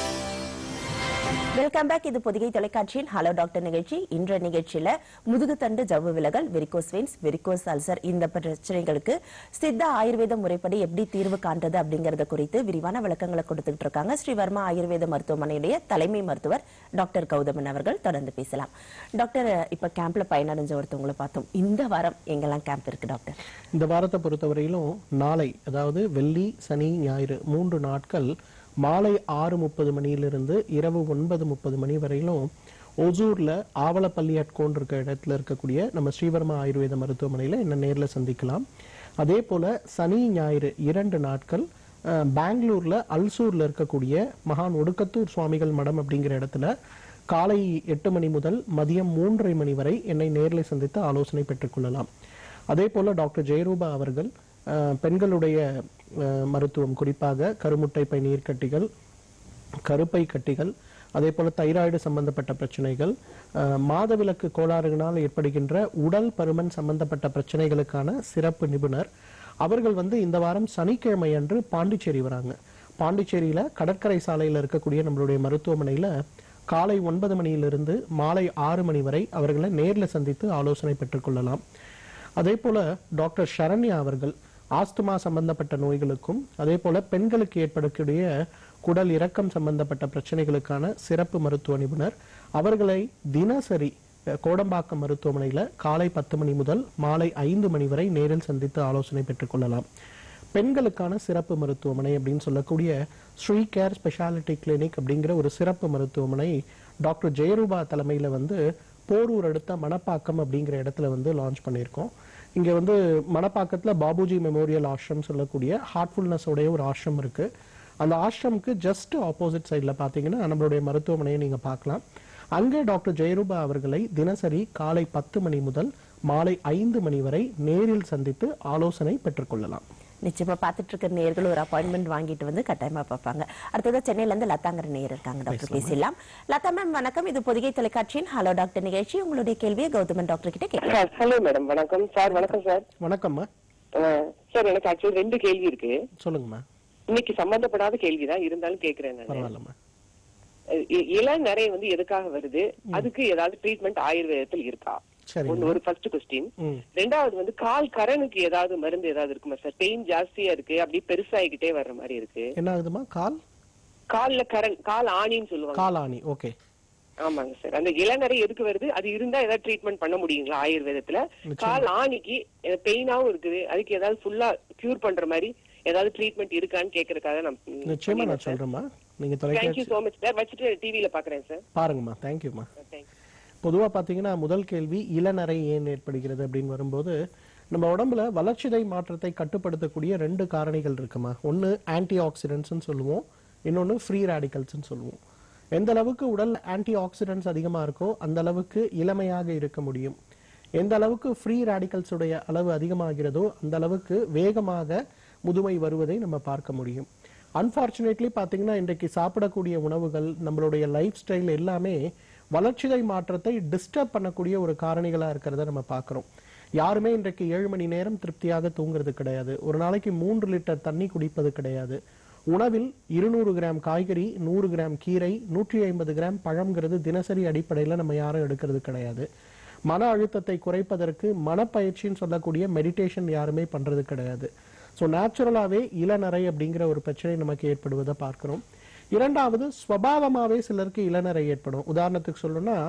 வெல்கம் பேக் இது பொதிகை தொலைக்காட்சியின் ஹலோ டாக்டர் நிகழ்ச்சி இன்ற நிகழ்ச்சியில முதுகுத்தண்டு ஜவ்வு விலகல் வெரிகோஸ் வெயின்ஸ் வெரிகோஸ் அல்சர் இந்த பிரச்சனைகளுக்கு சித்த ஆயுர்வேத முறைப்படி எப்படி தீர்வு காண்றது அப்படிங்கறத குறித்து விரிவான விளக்கங்களை கொடுத்துட்டு இருக்காங்க ஸ்ரீவர்மா ஆயுர்வேத மருத்துவமனையுடைய தலைமை மருத்துவர் டாக்டர் கௌதமன் அவர்கள் தொடர்ந்து பேசலாம் டாக்டர் இப்ப கேம்ப்ல பயனடைஞ்ச ஒருத்தவங்களை பார்த்தோம் இந்த வாரம் எங்கெல்லாம் கேம்ப் இருக்கு டாக்டர் இந்த வாரத்தை பொறுத்தவரையிலும் நாளை அதாவது வெள்ளி சனி ஞாயிறு மூன்று நாட்கள் மாலை ஆறு முப்பது மணியிலிருந்து இரவு ஒன்பது முப்பது மணி வரையிலும் ஒசூர்ல ஆவலப்பள்ளி அட்கோன் இருக்க இடத்துல இருக்கக்கூடிய நம்ம ஸ்ரீவர்மா ஆயுர்வேத மருத்துவமனையில என்ன நேர்ல சந்திக்கலாம் அதே போல சனி ஞாயிறு இரண்டு நாட்கள் அஹ், பெங்களூர்ல அல்சூர்ல இருக்கக்கூடிய மகான் ஒடுக்கத்தூர் சுவாமிகள் மடம் அப்படிங்கிற இடத்துல காலை எட்டு மணி முதல் மதியம் மூன்றரை மணி வரை என்னை நேரில் சந்தித்து ஆலோசனை பெற்றுக்கொள்ளலாம் அதே போல டாக்டர் ஜெயரூபா அவர்கள் அஹ், பெண்களுடைய அஹ், மருத்துவம் குறிப்பாக கருமுட்டை பை நீர்க்கட்டிகள் கருப்பை கட்டிகள் அதே போல தைராய்டு சம்பந்தப்பட்ட பிரச்சனைகள் அஹ், மாதவிலக்கு கோளாறுகளால் ஏற்படுகின்ற உடல் பருமன் சம்பந்தப்பட்ட பிரச்சனைகளுக்கான சிறப்பு நிபுணர் அவர்கள் வந்து இந்த வாரம் சனிக்கிழமை அன்று பாண்டிச்சேரி வராங்க பாண்டிச்சேரியில கடற்கரை சாலையில இருக்கக்கூடிய நம்மளுடைய மருத்துவமனையில காலை ஒன்பது மணியிலிருந்து மாலை ஆறு மணி வரை அவர்களை நேர்ல சந்தித்து ஆலோசனை பெற்றுக்கொள்ளலாம் அதே போல டாக்டர் சரண்யா அவர்கள் ஆஸ்துமா சம்பந்தப்பட்ட நோய்களுக்கும் அதே போல பெண்களுக்கு ஏற்படக்கூடிய குடல் இறக்கம் சம்பந்தப்பட்ட பிரச்சனைகளுக்கான சிறப்பு மருத்துவ நிபுணர் அவர்களை தினசரி அஹ், கோடம்பாக்கம் மருத்துவமனையில காலை பத்து மணி முதல் மாலை ஐந்து மணி வரை நேரில் சந்தித்து ஆலோசனை பெற்றுக்கொள்ளலாம் பெண்களுக்கான சிறப்பு மருத்துவமனை அப்படின்னு சொல்லக்கூடிய ஸ்ரீ கேர் ஸ்பெஷாலிட்டி கிளினிக் அப்படிங்கிற ஒரு சிறப்பு மருத்துவமனை டாக்டர் ஜெயரூபா தலைமையில வந்து போரூர் அடுத்த மணப்பாக்கம் அப்படிங்கிற இடத்துல வந்து லான்ச் பண்ணியிருக்கோம் இங்க வந்து மணப்பாக்கத்துல பாபுஜி மெமோரியல் ஆஷ்ரம் சொல்லக்கூடிய ஹார்ட்ஃபுல்னஸ் உடைய ஒரு ஆஷ்ரம் இருக்கு அந்த ஆஷ்ரமுக்கு ஜஸ்ட் ஆப்போசிட் சைடுல பாத்தீங்கன்னா நம்மளுடைய மருத்துவமனையை நீங்க பார்க்கலாம் அங்கே டாக்டர் ஜெயரூபா அவர்களை தினசரி காலை பத்து மணி முதல் மாலை ஐந்து மணி வரை நேரில் சந்தித்து ஆலோசனை பெற்றுக்கொள்ளலாம் நிச்சயமா பார்த்துட்டு இருக்க நேயர்கள் ஒரு அப்பாயின்மெண்ட் வாங்கிட்டு வந்து கட்டாயமா பார்ப்பாங்க அடுத்தது சென்னையில இருந்து லதாங்கிற நேயர் இருக்காங்க டாக்டர் பேசலாம் லதா மேம் வணக்கம் இது பொதிகை தொலைக்காட்சியின் ஹலோ டாக்டர் நிகழ்ச்சி உங்களுடைய கேள்வியை கௌதமன் டாக்டர் கிட்ட கேட்கலாம் சார் ஹலோ மேடம் வணக்கம் சார் வணக்கம் சார் வணக்கம்மா அஹ், சார் எனக்கு ஆக்சுவலி ரெண்டு கேள்வி இருக்கு சொல்லுங்கம்மா இன்னைக்கு சம்பந்தப்படாத கேள்விதான் இருந்தாலும் கேக்குறேன் நான் பரவாயில்லம்மா இளம் நிறைய வந்து எதுக்காக வருது அதுக்கு ஏதாவது ட்ரீட்மெண்ட் ஆயுர்வேதத்தில் இருக்கா சரிங்க. ஒண்ணு ஒரு ஃபர்ஸ்ட் கொஸ்டின் ம் ரெண்டாவது வந்து கால் கரனுக்கு ஏதாவது மருந்து ஏதாவது இருக்குமா சார் பெயின் ஜாஸ்தியா இருக்கு அப்படியே பெருசாகிக்கிட்டே வர்ற மாதிரி இருக்கு என்ன ஆகுதுமா கால் கால்ல கரண் கால் ஆணின்னு சொல்லுவாங்க காலாணி ஓகே ஆமாங்க சார் அந்த இளநரை எதுக்கு வருது அது இருந்தா ஏதாவது ட்ரீட்மெண்ட் பண்ண முடியுங்களா ஆயுர்வேதத்துல கால் ஆணிக்கு பெயினாவும் இருக்குது அதுக்கு ஏதாவது ஃபுல்லா கியூர் பண்ற மாதிரி ஏதாவது ட்ரீட்மெண்ட் இருக்கான்னு கேக்குறதுக்காக நான் நிச்சயமா நான் சொல்றேம்மா நீங்க தேங்க்யூ தொலைக்காட்சி சோ மச் சார் வச்சுட்டு டிவில பாக்குறேன் சார் பாருங்கம்மா தேங்க்யூம்மா தேங்க்யூ பொதுவா பாத்தீங்கன்னா முதல் கேள்வி இளநரை ஏன் ஏற்படுகிறது அப்படின்னு வரும்போது நம்ம உடம்புல வளர்ச்சிதை மாற்றத்தை கட்டுப்படுத்தக்கூடிய ரெண்டு காரணிகள் இருக்குமா ஒன்னு ஆன்டி ஆக்சிடென்ட்ஸ்னு சொல்லுவோம் இன்னொன்னு ஃப்ரீ ரேடிக்கல்ஸ்னு சொல்லுவோம் எந்த அளவுக்கு உடல் ஆன்டி ஆக்சிடென்ட்ஸ் அதிகமா இருக்கோ அந்த அளவுக்கு இளமையாக இருக்க முடியும் எந்த அளவுக்கு ஃப்ரீ ரேடிக்கல்ஸ் உடைய அளவு அதிகமாகிறதோ அந்த அளவுக்கு வேகமாக முதுமை வருவதை நம்ம பார்க்க முடியும் அன்பார்ச்சுனேட்லி பாத்தீங்கன்னா இன்றைக்கு சாப்பிடக்கூடிய உணவுகள் நம்மளுடைய லைஃப் ஸ்டைல் எல்லாமே வளர்ச்சிதை மாற்றத்தை டிஸ்டர்ப் பண்ணக்கூடிய ஒரு காரணிகளா இருக்கிறத நம்ம பார்க்கிறோம் யாருமே இன்றைக்கு ஏழு மணி நேரம் திருப்தியாக தூங்குறது கிடையாது ஒரு நாளைக்கு மூன்று லிட்டர் தண்ணி குடிப்பது கிடையாது உணவில் இருநூறு கிராம் காய்கறி நூறு கிராம் கீரை நூற்றி ஐம்பது கிராம் பழம்ங்கிறது தினசரி அடிப்படையில் நம்ம யாரும் எடுக்கிறது கிடையாது மன அழுத்தத்தை குறைப்பதற்கு மனப்பயிற்சின்னு சொல்லக்கூடிய மெடிடேஷன் யாருமே பண்றது கிடையாது ஸோ நேச்சுரலாகவே இளநரை அப்படிங்கிற ஒரு பிரச்சனை நமக்கு ஏற்படுவதை பார்க்கிறோம் இரண்டாவது ஸ்வபாவமாவே சிலருக்கு இளநரை ஏற்படும் உதாரணத்துக்கு சொல்லணும்னா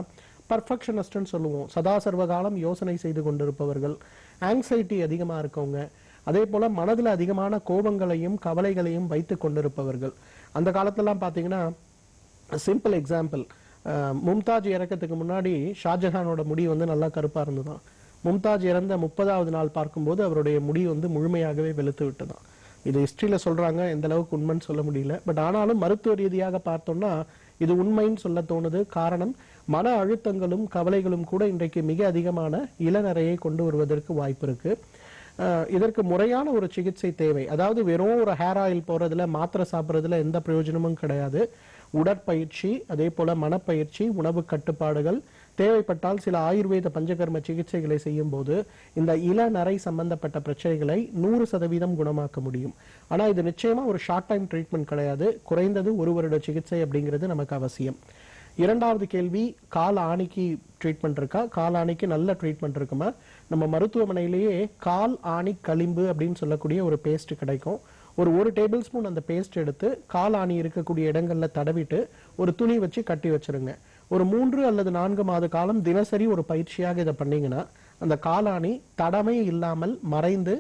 பர்ஃபெக்ஷனிஸ்ட்னு சொல்லுவோம் சதா சர்வ காலம் யோசனை செய்து கொண்டிருப்பவர்கள் ஆங்ஸைட்டி அதிகமா இருக்கவங்க அதே போல மனதுல அதிகமான கோபங்களையும் கவலைகளையும் வைத்து கொண்டிருப்பவர்கள் அந்த காலத்துலலாம் பாத்தீங்கன்னா சிம்பிள் எக்ஸாம்பிள் மும்தாஜ் இறக்கத்துக்கு முன்னாடி ஷாஜஹானோட முடி வந்து நல்லா கருப்பா இருந்ததாம் மும்தாஜ் இறந்த முப்பதாவது நாள் பார்க்கும்போது அவருடைய முடி வந்து முழுமையாகவே வெளுத்து விட்டதாம் இது ஹிஸ்டரியில சொல்றாங்க எந்த அளவுக்கு உண்மைன்னு சொல்ல முடியல பட் ஆனாலும் மருத்துவ ரீதியாக பார்த்தோம்னா இது உண்மைன்னு சொல்ல தோணுது காரணம் மன அழுத்தங்களும் கவலைகளும் கூட இன்றைக்கு மிக அதிகமான இளநரையை கொண்டு வருவதற்கு வாய்ப்பு இருக்கு அஹ் இதற்கு முறையான ஒரு சிகிச்சை தேவை அதாவது வெறும் ஒரு ஹேர் ஆயில் போறதுல மாத்திரை சாப்பிட்றதுல எந்த பிரயோஜனமும் கிடையாது உடற்பயிற்சி அதே போல மனப்பயிற்சி உணவு கட்டுப்பாடுகள் தேவைப்பட்டால் சில ஆயுர்வேத பஞ்சகர்ம சிகிச்சைகளை செய்யும் போது இந்த இளநரை சம்பந்தப்பட்ட பிரச்சனைகளை நூறு சதவீதம் குணமாக்க முடியும் ஆனா இது நிச்சயமா ஒரு ஷார்ட் டைம் ட்ரீட்மெண்ட் கிடையாது குறைந்தது ஒரு வருட சிகிச்சை அப்படிங்கிறது நமக்கு அவசியம் இரண்டாவது கேள்வி கால் ஆணிக்கு ட்ரீட்மெண்ட் இருக்கா கால் ஆணிக்கு நல்ல ட்ரீட்மெண்ட் இருக்குமா நம்ம மருத்துவமனையிலேயே கால் ஆணி களிம்பு அப்படின்னு சொல்லக்கூடிய ஒரு பேஸ்ட் கிடைக்கும் ஒரு ஒரு டேபிள் ஸ்பூன் அந்த பேஸ்ட் எடுத்து கால் ஆணி இருக்கக்கூடிய இடங்கள்ல தடவிட்டு ஒரு துணி வச்சு கட்டி வச்சிருங்க ஒரு மூன்று அல்லது நான்கு மாத காலம் தினசரி ஒரு பயிற்சியாக இதை பண்ணீங்கன்னா அந்த காலாணி தடமே இல்லாமல் மறைந்து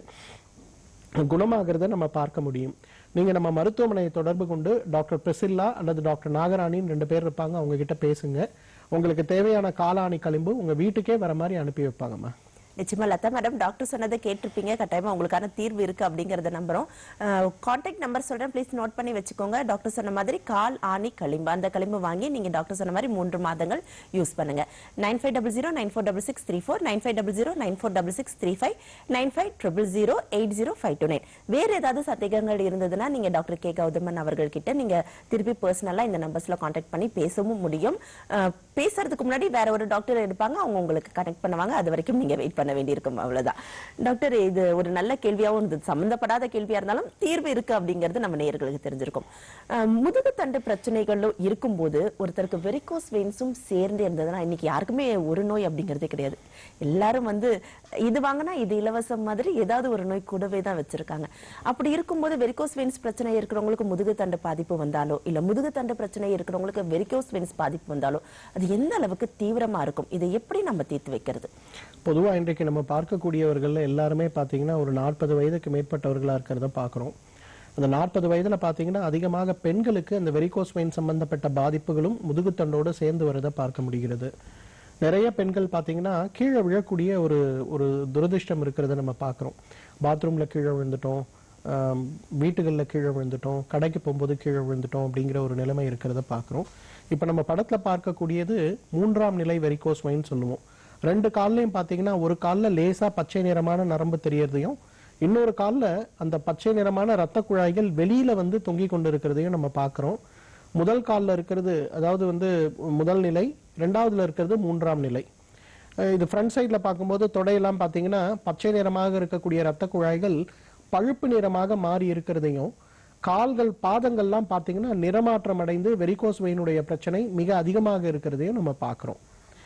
குணமாகிறத நம்ம பார்க்க முடியும் நீங்க நம்ம மருத்துவமனையை தொடர்பு கொண்டு டாக்டர் பிரசில்லா அல்லது டாக்டர் நாகராணின்னு ரெண்டு பேர் இருப்பாங்க அவங்க கிட்ட பேசுங்க உங்களுக்கு தேவையான காலாணி களிம்பு உங்க வீட்டுக்கே வர மாதிரி அனுப்பி வைப்பாங்கம்மா நிச்சயமா லதா மேடம் டாக்டர் சொன்னதை கேட்டிருப்பீங்க கட்டாயமா உங்களுக்கான தீர்வு இருக்கு அப்படிங்கறத நம்புறோம் கான்டாக்ட் நம்பர் சொல்றேன் ப்ளீஸ் நோட் பண்ணி வச்சுக்கோங்க டாக்டர் சொன்ன மாதிரி கால் ஆணி களிம்பு அந்த களிம்பு வாங்கி நீங்க டாக்டர் சொன்ன மாதிரி மூன்று மாதங்கள் யூஸ் பண்ணுங்க nine five double zero nine four double six three four nine five double zero nine four double six three five nine five triple zero eight zero five two nine வேற ஏதாவது சந்தேகங்கள் இருந்ததுன்னா நீங்க டாக்டர் கே கௌதமன் அவர்கள் கிட்ட நீங்க திருப்பி பர்சனலா இந்த நம்பர்ஸ்ல கான்டாக்ட் பண்ணி பேசவும் முடியும் அஹ், பேசுறதுக்கு முன்னாடி வேற ஒரு டாக்டர் எடுப்பாங்க அவங்க உங்களுக்கு கனெக்ட் பண்ணுவாங்க அது வரைக்கும் நீங்க வெயிட் பண்ண வேண்டியிருக்கும் அவ்வளவுதான் டாக்டர் இது ஒரு நல்ல கேள்வியாவும் இருந்தது சம்பந்தப்படாத கேள்வியா இருந்தாலும் தீர்வு இருக்கு அப்படிங்கிறது நம்ம நேயர்களுக்கு தெரிஞ்சிருக்கும் அஹ், முதுகுத்தண்டு பிரச்சனைகளும் இருக்கும்போது ஒருத்தருக்கு வெரிகோஸ் வெயின்ஸும் சேர்ந்து இருந்ததுன்னா இன்னைக்கு யாருக்குமே ஒரு நோய் அப்படிங்கிறதே கிடையாது எல்லாரும் வந்து இது வாங்கினா இது இலவசம் மாதிரி ஏதாவது ஒரு நோய் கூடவே தான் வச்சிருக்காங்க அப்படி இருக்கும்போது வெரிகோஸ் வெயின்ஸ் பிரச்சனை இருக்கிறவங்களுக்கு முதுகுத்தண்டு பாதிப்பு வந்தாலோ இல்ல முதுகுத்தண்டு பிரச்சனை இருக்கிறவங்களுக்கு வெரிகோஸ் வெயின்ஸ் பாதிப்பு வந்தாலோ அது எந்த அளவுக்கு தீவிரமா இருக்கும் இதை எப்படி நம்ம தீர்த்து வைக்கிறது பொதுவா இன்றைக்கு நம்ம பார்க்கக்கூடியவர்கள்ல எல்லாருமே பாத்தீங்கன்னா ஒரு நாற்பது வயதுக்கு மேற்பட்டவர்களா இருக்கிறத பார்க்கிறோம் அந்த நாற்பது வயதுல பாத்தீங்கன்னா அதிகமாக பெண்களுக்கு அந்த வெரிகோஸ் வெயின் சம்பந்தப்பட்ட பாதிப்புகளும் முதுகுத்தண்டோடு சேர்ந்து வரதை பார்க்க முடிகிறது நிறைய பெண்கள் பாத்தீங்கன்னா கீழே விழக்கூடிய ஒரு ஒரு துரதிர்ஷ்டம் இருக்கிறத நம்ம பார்க்கிறோம் பாத்ரூம்ல கீழே விழுந்துட்டோம் ஆம், வீட்டுகள்ல கீழே விழுந்துட்டோம் கடைக்கு போகும்போது கீழே விழுந்துட்டோம் அப்படிங்கிற ஒரு நிலைமை இருக்கிறத பார்க்கிறோம் இப்ப நம்ம படத்துல பார்க்கக்கூடியது மூன்றாம் நிலை வெரிகோஸ் வெயின் சொல்லுவோம் ரெண்டு கால்லையும் பாத்தீங்கன்னா ஒரு கால்ல லேசா பச்சை நிறமான நரம்பு தெரியறதையும் இன்னொரு கால்ல அந்த பச்சை நிறமான ரத்த குழாய்கள் வெளியில வந்து தொங்கி கொண்டு இருக்கிறதையும் நம்ம பார்க்கிறோம் முதல் கால்ல இருக்கிறது அதாவது வந்து முதல் நிலை ரெண்டாவதுல இருக்கிறது மூன்றாம் நிலை அஹ் இது ஃப்ரண்ட் சைடுல பார்க்கும்போது தொடையெல்லாம் பாத்தீங்கன்னா பச்சை நிறமாக இருக்கக்கூடிய ரத்த குழாய்கள் பழுப்பு நிறமாக மாறி இருக்கிறதையும் கால்கள் பாதங்கள்லாம் பாத்தீங்கன்னா நிறமாற்றம் அடைந்து வெரிகோஸ் வெயினுடைய பிரச்சனை மிக அதிகமாக இருக்கிறதையும் நம்ம பார்க்கிறோம்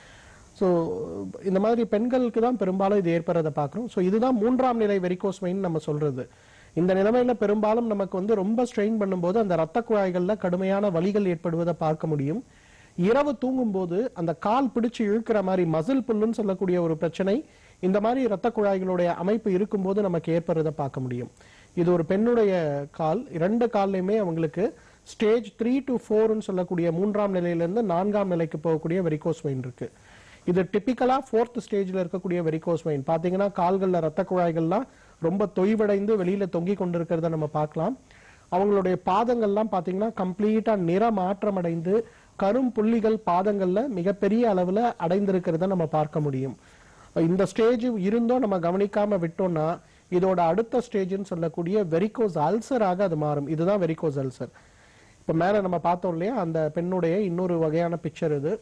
ஸோ இந்த மாதிரி பெண்களுக்கு தான் பெரும்பாலும் இது ஏற்படுறதை பார்க்குறோம் ஸோ இதுதான் மூன்றாம் நிலை வெரிகோஸ் வெயின் நம்ம சொல்றது இந்த நிலைமையில பெரும்பாலும் நமக்கு வந்து ரொம்ப ஸ்ட்ரெயின் பண்ணும்போது அந்த ரத்த குழாய்கள்ல கடுமையான வலிகள் ஏற்படுவதை பார்க்க முடியும் இரவு தூங்கும்போது அந்த கால் பிடிச்சு இழுக்கிற மாதிரி மசில் புல்லுன்னு சொல்லக்கூடிய ஒரு பிரச்சனை இந்த மாதிரி ரத்த குழாய்களுடைய அமைப்பு இருக்கும்போது நமக்கு ஏற்படுறதை பார்க்க முடியும் இது ஒரு பெண்ணுடைய கால் இரண்டு கால்லையுமே அவங்களுக்கு ஸ்டேஜ் த்ரீ டு ஃபோர்னு சொல்லக்கூடிய மூன்றாம் நிலையிலிருந்து நான்காம் நிலைக்கு போகக்கூடிய வெரிகோஸ் வெயின் இருக்கு இது டிபிக்கலா ஃபோர்த் ஸ்டேஜ்ல இருக்கக்கூடிய வெரிகோஸ் வெயின் பாத்தீங்கன்னா கால்கள்ல ரத்த குழாய்கள்லாம் ரொம்ப தொய்வடைந்து வெளியில தொங்கி கொண்டிருக்கிறத நம்ம பார்க்கலாம் அவங்களுடைய பாதங்கள்லாம் பாத்தீங்கன்னா கம்ப்ளீட்டா நிற மாற்றம் அடைந்து கரும் புள்ளிகள் பாதங்கள்ல மிகப்பெரிய அளவுல அடைந்திருக்கிறத நம்ம பார்க்க முடியும் இந்த ஸ்டேஜ் இருந்தும் நம்ம கவனிக்காம விட்டோம்னா இதோட அடுத்த ஸ்டேஜ்னு சொல்லக்கூடிய வெரிகோஸ் அல்சராக அது மாறும் இதுதான் வெரிகோஸ் அல்சர் இப்ப மேல நம்ம பார்த்தோம் இல்லையா அந்த பெண்ணுடைய இன்னொரு வகையான பிக்சர் இது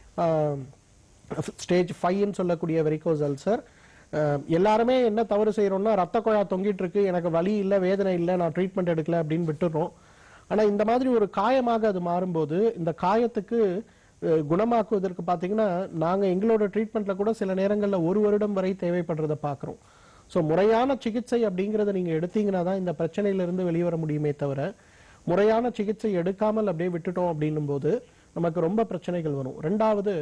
ஸ்டேஜ் ஃபைவ்னு சொல்லக்கூடிய வெரிகோஸ் அல்சர் எல்லாருமே என்ன தவறு செய்யறோம்னா ரத்த குழா தொங்கிட்டு இருக்கு எனக்கு வலி இல்லை வேதனை இல்லை நான் ட்ரீட்மெண்ட் எடுக்கல அப்படின்னு விட்டுறோம் ஆனா இந்த மாதிரி ஒரு காயமாக அது மாறும்போது இந்த காயத்துக்கு அஹ், குணமாக்குவதற்கு பாத்தீங்கன்னா நாங்க எங்களோட ட்ரீட்மெண்ட்ல கூட சில நேரங்கள்ல ஒரு வருடம் வரை தேவைப்படுறத பாக்குறோம் ஸோ முறையான சிகிச்சை அப்படிங்கறத நீங்க எடுத்தீங்கன்னா தான் இந்த பிரச்சனையில இருந்து வெளிவர முடியுமே தவிர முறையான சிகிச்சை எடுக்காமல் அப்படியே விட்டுட்டோம் அப்படின்னும் போது நமக்கு ரொம்ப பிரச்சனைகள் வரும் ரெண்டாவது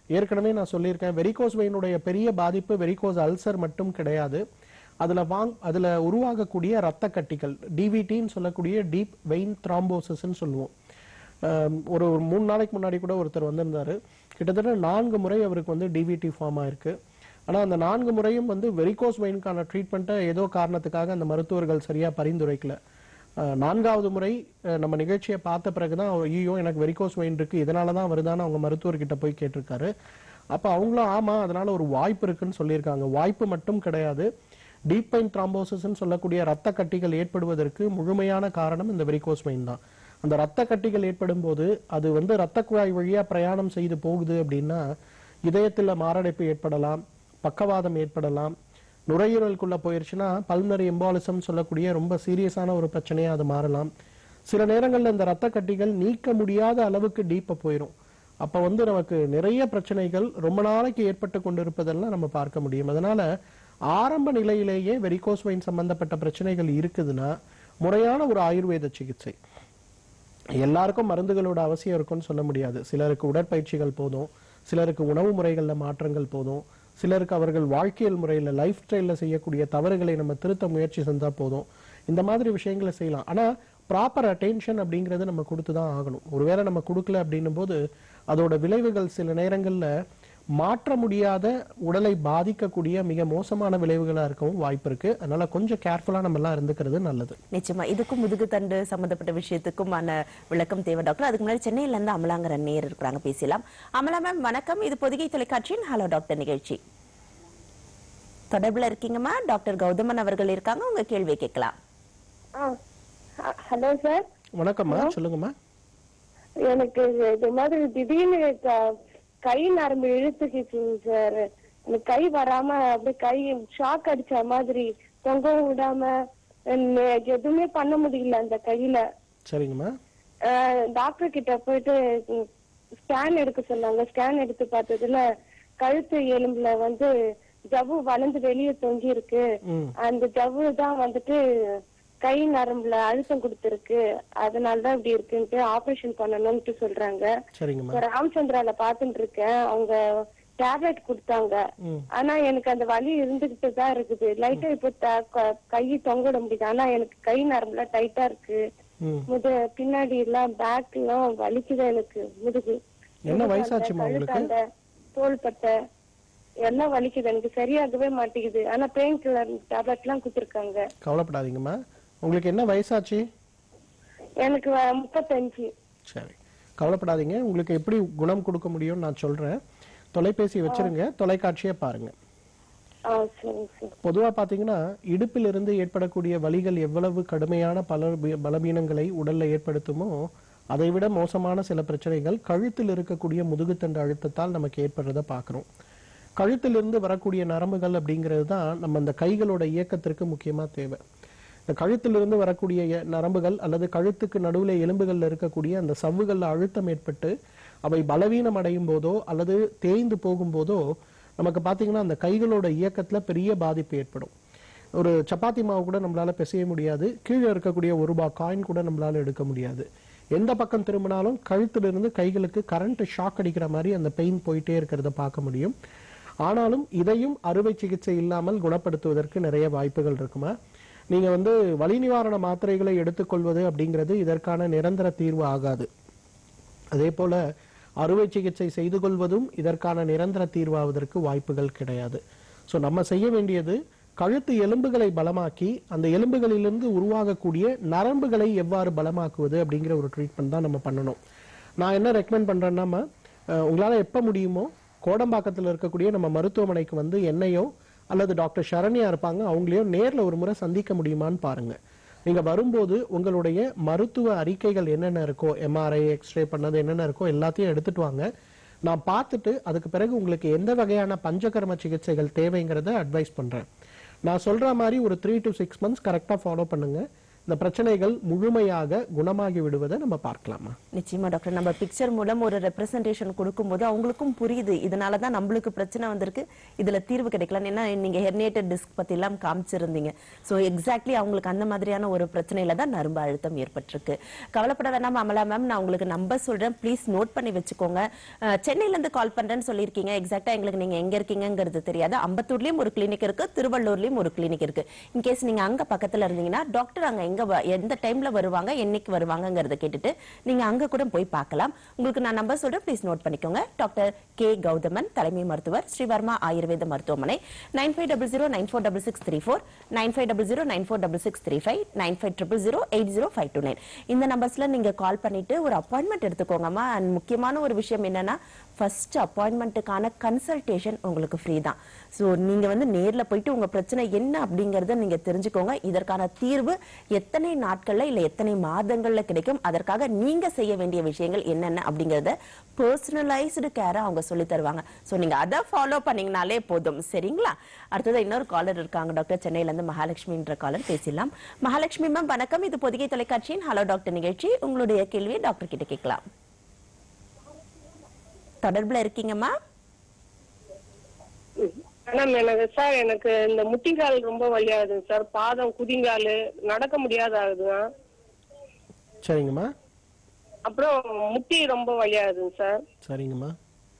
ஏற்கனவே நான் சொல்லியிருக்கேன் வெரிகோஸ் வெயினுடைய பெரிய பாதிப்பு வெரிகோஸ் அல்சர் மட்டும் கிடையாது அதுல வாங் அதுல உருவாகக்கூடிய ரத்த கட்டிகள் டிவிடின்னு சொல்லக்கூடிய டீப் வெயின் த்ராம்போசிஸ்ன்னு சொல்லுவோம் ஆம், ஒரு ஒரு மூணு நாளைக்கு முன்னாடி கூட ஒருத்தர் வந்திருந்தாரு கிட்டத்தட்ட நான்கு முறை அவருக்கு வந்து டிவிடி ஃபார்ம் ஆயிருக்கு ஆனா அந்த நான்கு முறையும் வந்து வெரிகோஸ் வெயினுக்கான ட்ரீட்மெண்ட்டை ஏதோ காரணத்துக்காக அந்த மருத்துவர்கள் சரியா பரிந்துரைக்கல அஹ், நான்காவது முறை அஹ், நம்ம நிகழ்ச்சியை பார்த்த பிறகுதான் அவர், ஐயோ எனக்கு வெரிகோஸ் வெயின் இருக்கு இதனால தான் வருதான்னு அவங்க மருத்துவர்கிட்ட போய் கேட்டிருக்காரு அப்ப அவங்களும் ஆமா அதனால ஒரு வாய்ப்பு இருக்குன்னு சொல்லியிருக்காங்க வாய்ப்பு மட்டும் கிடையாது டீப் வெயின் த்ராம்போசிஸ்ன்னு சொல்லக்கூடிய ரத்த கட்டிகள் ஏற்படுவதற்கு முழுமையான காரணம் இந்த வெரிகோஸ் வெயின் தான் அந்த ரத்த கட்டிகள் ஏற்படும் போது அது வந்து ரத்த குழாய் வழியா பிரயாணம் செய்து போகுது அப்படின்னா இதயத்துல மாரடைப்பு ஏற்படலாம் பக்கவாதம் ஏற்படலாம் நுரையீரலுக்குள்ள போயிருச்சுன்னா பல்மரி எம்பாலிசம் சொல்லக்கூடிய ரொம்ப சீரியஸான ஒரு பிரச்சனையா அது மாறலாம் சில நேரங்கள்ல இந்த ரத்த கட்டிகள் நீக்க முடியாத அளவுக்கு டீப்பா போயிடும் அப்ப வந்து நமக்கு நிறைய பிரச்சனைகள் ரொம்ப நாளைக்கு ஏற்பட்டு கொண்டிருப்பதெல்லாம் நம்ம பார்க்க முடியும் அதனால ஆரம்ப நிலையிலேயே வெரிகோஸ் வெயின் சம்பந்தப்பட்ட பிரச்சனைகள் இருக்குதுன்னா முறையான ஒரு ஆயுர்வேத சிகிச்சை எல்லாருக்கும் மருந்துகளோட அவசியம் இருக்கும்னு சொல்ல முடியாது சிலருக்கு உடற்பயிற்சிகள் போதும் சிலருக்கு உணவு முறைகள்ல மாற்றங்கள் போதும் சிலருக்கு அவர்கள் வாழ்க்கையல் முறையில லைஃப் ஸ்டைல்ல செய்யக்கூடிய தவறுகளை நம்ம திருத்த முயற்சி செஞ்சா போதும் இந்த மாதிரி விஷயங்களை செய்யலாம் ஆனா ப்ராப்பர் அட்டென்ஷன் அப்படிங்கறது நம்ம கொடுத்து தான் ஆகணும் ஒருவேளை நம்ம கொடுக்கல அப்படின்னும் போது அதோட விளைவுகள் சில நேரங்கள்ல மாற்ற முடியாத உடலை பாதிக்கக்கூடிய மிக மோசமான விளைவுகளா இருக்கவும் வாய்ப்பு இருக்கு அதனால கொஞ்சம் கேர்ஃபுல்லா நம்ம எல்லாம் இருந்துக்கிறது நல்லது நிச்சயமா இதுக்கும் முதுகுத்தண்டு சம்பந்தப்பட்ட விஷயத்துக்குமான விளக்கம் தேவை டாக்டர் அதுக்கு முன்னாடி சென்னையில இருந்து அமலாங்கிற நேர் இருக்கிறாங்க பேசலாம் அமலா மேம் வணக்கம் இது பொதிகை தொலைக்காட்சியின் ஹலோ டாக்டர் நிகழ்ச்சி தொடர்புல இருக்கீங்கம்மா டாக்டர் கௌதமன் அவர்கள் இருக்காங்க உங்க கேள்வியை கேட்கலாம் ஹலோ சார் வணக்கம்மா சொல்லுங்கம்மா எனக்கு இது மாதிரி திடீர்னு க- கை நரம்பு இழுத்துக்கிச்சு சார் எனக்கு கை வராம அப்படியே கை ஷாக் அடிச்ச மாதிரி தொங்கவும் விடாம என்ன- எதுவுமே பண்ண முடியல அந்த கையில சரிங்கம்மா டாக்டர் கிட்ட போயிட்டு ஸ்கேன் எடுக்க சொன்னாங்க ஸ்கேன் எடுத்து பார்த்ததுல கழுத்து எலும்புல வந்து ஜவ்வு வளர்ந்து வெளியே தொங்கி இருக்கு ம் அந்த ஜவ்வு தான் வந்துட்டு கை நரம்புல அழுத்தம் கொடுத்துருக்கு அதனாலதான் இப்படி இருக்குன்ட்டு ஆபரேஷன் பண்ணணும்ட்டு சொல்றாங்க சரிங்கம்மா இப்ப ராமச்சந்திரால பாத்துட்டு இருக்கேன் அவங்க டேப்லெட் கொடுத்தாங்க ம் ஆனா எனக்கு அந்த வலி இருந்துகிட்டு தான் இருக்குது லைட்டா இப்ப த- க- கை தொங்கிட முடியுது ஆனா எனக்கு கை நரம்புல டைட்டா இருக்கு ம் முது பின்னாடி எல்லாம் பேக் எல்லாம் வலிக்குது எனக்கு முதுகு என்ன முதுகு வயசாச்சும்மா அந்த உங்களுக்கு? கழுத்தாண்ட, தோள்பட்டை எல்லாம் வலிக்குது எனக்கு சரியாகவே மாட்டேங்குது ஆனா பெயின் கில்லர் டேப்லெட் எல்லாம் கொடுத்துருக்காங்க கவலைப்படாதீங்கம்மா உங்களுக்கு என்ன வயசாச்சு எனக்கு வ- முப்பத்தஞ்சு சரி கவலைப்படாதீங்க உங்களுக்கு எப்படி குணம் கொடுக்க முடியும்னு நான் சொல்றேன் தொலைபேசி வச்சிருங்க தொலைக்காட்சியை பாருங்க ஆ சரி சரி பொதுவா பாத்தீங்கன்னா இடுப்பிலிருந்து ஏற்படக்கூடிய வலிகள் எவ்வளவு கடுமையான பல பலவீனங்களை உடல்ல ஏற்படுத்துமோ அதை விட மோசமான சில பிரச்சனைகள் கழுத்தில் இருக்கக்கூடிய முதுகுத்தண்டு அழுத்தத்தால் நமக்கு ஏற்படுறத பார்க்கிறோம் கழுத்திலிருந்து வரக்கூடிய நரம்புகள் அப்படிங்கிறது தான் நம்ம இந்த கைகளோட இயக்கத்திற்கு முக்கியமா தேவை இந்த கழுத்திலிருந்து வரக்கூடிய எ- நரம்புகள் அல்லது கழுத்துக்கு நடுவுல எலும்புகள்ல இருக்கக்கூடிய அந்த சவ்வுகள்ல அழுத்தம் ஏற்பட்டு அவை பலவீனம் அடையும் போதோ அல்லது தேய்ந்து போகும்போதோ நமக்கு பாத்தீங்கன்னா அந்த கைகளோட இயக்கத்துல பெரிய பாதிப்பு ஏற்படும் ஒரு சப்பாத்தி மாவு கூட நம்மளால பிசைய முடியாது கீழே இருக்கக்கூடிய ஒரு ரூபாய் காயின் கூட நம்மளால எடுக்க முடியாது எந்த பக்கம் திரும்பினாலும் கழுத்திலிருந்து கைகளுக்கு கரண்ட் ஷாக் அடிக்கிற மாதிரி அந்த பெயின் போயிட்டே இருக்கிறத பார்க்க முடியும் ஆனாலும் இதையும் அறுவை சிகிச்சை இல்லாமல் குணப்படுத்துவதற்கு நிறைய வாய்ப்புகள் இருக்குமா நீங்க வந்து வலி நிவாரண மாத்திரைகளை எடுத்துக்கொள்வது அப்படிங்கிறது இதற்கான நிரந்தர தீர்வு ஆகாது அதே போல அறுவை சிகிச்சை செய்து கொள்வதும் இதற்கான நிரந்தர தீர்வாவதற்கு வாய்ப்புகள் கிடையாது சோ நம்ம செய்ய வேண்டியது கழுத்து எலும்புகளை பலமாக்கி அந்த எலும்புகளிலிருந்து உருவாகக்கூடிய நரம்புகளை எவ்வாறு பலமாக்குவது அப்படிங்கிற ஒரு ட்ரீட்மெண்ட் தான் நம்ம பண்ணணும் நான் என்ன ரெக்கமெண்ட் பண்றேன்னா அஹ், உங்களால எப்ப முடியுமோ கோடம்பாக்கத்துல இருக்கக்கூடிய நம்ம மருத்துவமனைக்கு வந்து என்னையோ அல்லது டாக்டர் சரண்யா இருப்பாங்க அவங்களையோ நேர்ல ஒரு முறை சந்திக்க முடியுமான்னு பாருங்க நீங்க வரும்போது உங்களுடைய மருத்துவ அறிக்கைகள் என்னென்ன இருக்கோ எம்ஆர்ஐ எக்ஸ்ரே பண்ணது என்னென்ன இருக்கோ எல்லாத்தையும் எடுத்துட்டு வாங்க நான் பார்த்துட்டு அதுக்கு பிறகு உங்களுக்கு எந்த வகையான பஞ்சகர்ம சிகிச்சைகள் தேவைங்கிறத அட்வைஸ் பண்றேன் நான் சொல்ற மாதிரி ஒரு த்ரீ டு சிக்ஸ் மந்த்ஸ் கரெக்டாக ஃபாலோ பண்ணுங்க இந்த பிரச்சனைகள் முழுமையாக குணமாகி விடுவதை நம்ம பார்க்கலாமா நிச்சயமா டாக்டர் நம்ம பிக்சர் மூலம் ஒரு ரெப்ரசன்டேஷன் கொடுக்கும்போது அவங்களுக்கும் புரியுது இதனால தான் நம்மளுக்கு பிரச்சனை வந்திருக்கு இதுல தீர்வு கிடைக்கலாம் ஏன்னா நீங்க ஹெர்னியேட்டட் டிஸ்க் பத்தி எல்லாம் காமிச்சிருந்தீங்க சோ எக்ஸாக்ட்லி அவங்களுக்கு அந்த மாதிரியான ஒரு பிரச்சனையில தான் நரம்பு அழுத்தம் ஏற்பட்டிருக்கு கவலைப்பட வேணாம் அமலா மேம் நான் உங்களுக்கு நம்பர் சொல்றேன் ப்ளீஸ் நோட் பண்ணி வச்சுக்கோங்க அஹ், சென்னையில இருந்து கால் பண்றேன்னு சொல்லியிருக்கீங்க எக்ஸாக்டா எங்களுக்கு நீங்க எங்க இருக்கீங்கங்கிறது தெரியாது அம்பத்தூர்லயும் ஒரு கிளினிக் இருக்கு திருவள்ளூர்லயும் ஒரு கிளினிக் இருக்கு இன்கேஸ் நீங்க அங்க பக்கத்துல இருந்தீங்கன்னா டாக்டர் அங்க எங்க வ- எந்த டைம்ல வருவாங்க என்னைக்கு வருவாங்கங்கறத கேட்டுட்டு நீங்க அங்க கூட போய் பார்க்கலாம் உங்களுக்கு நான் நம்பர் சொல்றேன் ப்ளீஸ் நோட் பண்ணிக்கோங்க டாக்டர் கே கௌதமன் தலைமை மருத்துவர் ஸ்ரீவர்மா ஆயுர்வேத மருத்துவமனை nine five double zero nine four double six three four nine five double zero nine four double six three five nine five triple zero eight zero five two nine இந்த நம்பர்ஸ்ல நீங்க கால் பண்ணிட்டு ஒரு appointment எடுத்துக்கோங்கம்மா and முக்கியமான ஒரு விஷயம் என்னன்னா first அப்பாயின்மெண்ட்டுக்கான கன்சல்டேஷன் உங்களுக்கு ஃப்ரீ தான் ஸோ நீங்க வந்து நேர்ல போயிட்டு உங்க பிரச்சனை என்ன அப்படிங்கறத நீங்க தெரிஞ்சுக்கோங்க இதற்கான தீர்வு எத்தனை நாட்கள்ல இல்ல எத்தனை மாதங்கள்ல கிடைக்கும் அதற்காக நீங்க செய்ய வேண்டிய விஷயங்கள் என்னென்ன அப்படிங்கறத பர்சனலைஸ்டு கேரை அவங்க சொல்லி தருவாங்க ஸோ நீங்க அதை ஃபாலோ பண்ணீங்கனாலே போதும் சரிங்களா அடுத்தது இன்னொரு காலர் இருக்காங்க டாக்டர் சென்னையில இருந்து மகாலட்சுமின்ற காலர் பேசலாம் மகாலட்சுமி மேம் வணக்கம் இது பொதிகை தொலைக்காட்சியின் ஹலோ டாக்டர் நிகழ்ச்சி உங்களுடைய கேள்வியை டாக்டர் கிட்ட கேட்கலாம் தொடர்புல இருக்கீங்கம்மா மேடம் எனக்கு சார் எனக்கு இந்த முட்டிக்கால் ரொம்ப வலியாகுதுங்க சார் பாதம் குதிங்கால் நடக்க முடியாத ஆகுதுங்க சரிங்கம்மா அப்புறம் முட்டி ரொம்ப வலியாகுதுங்க சார் சரிங்கம்மா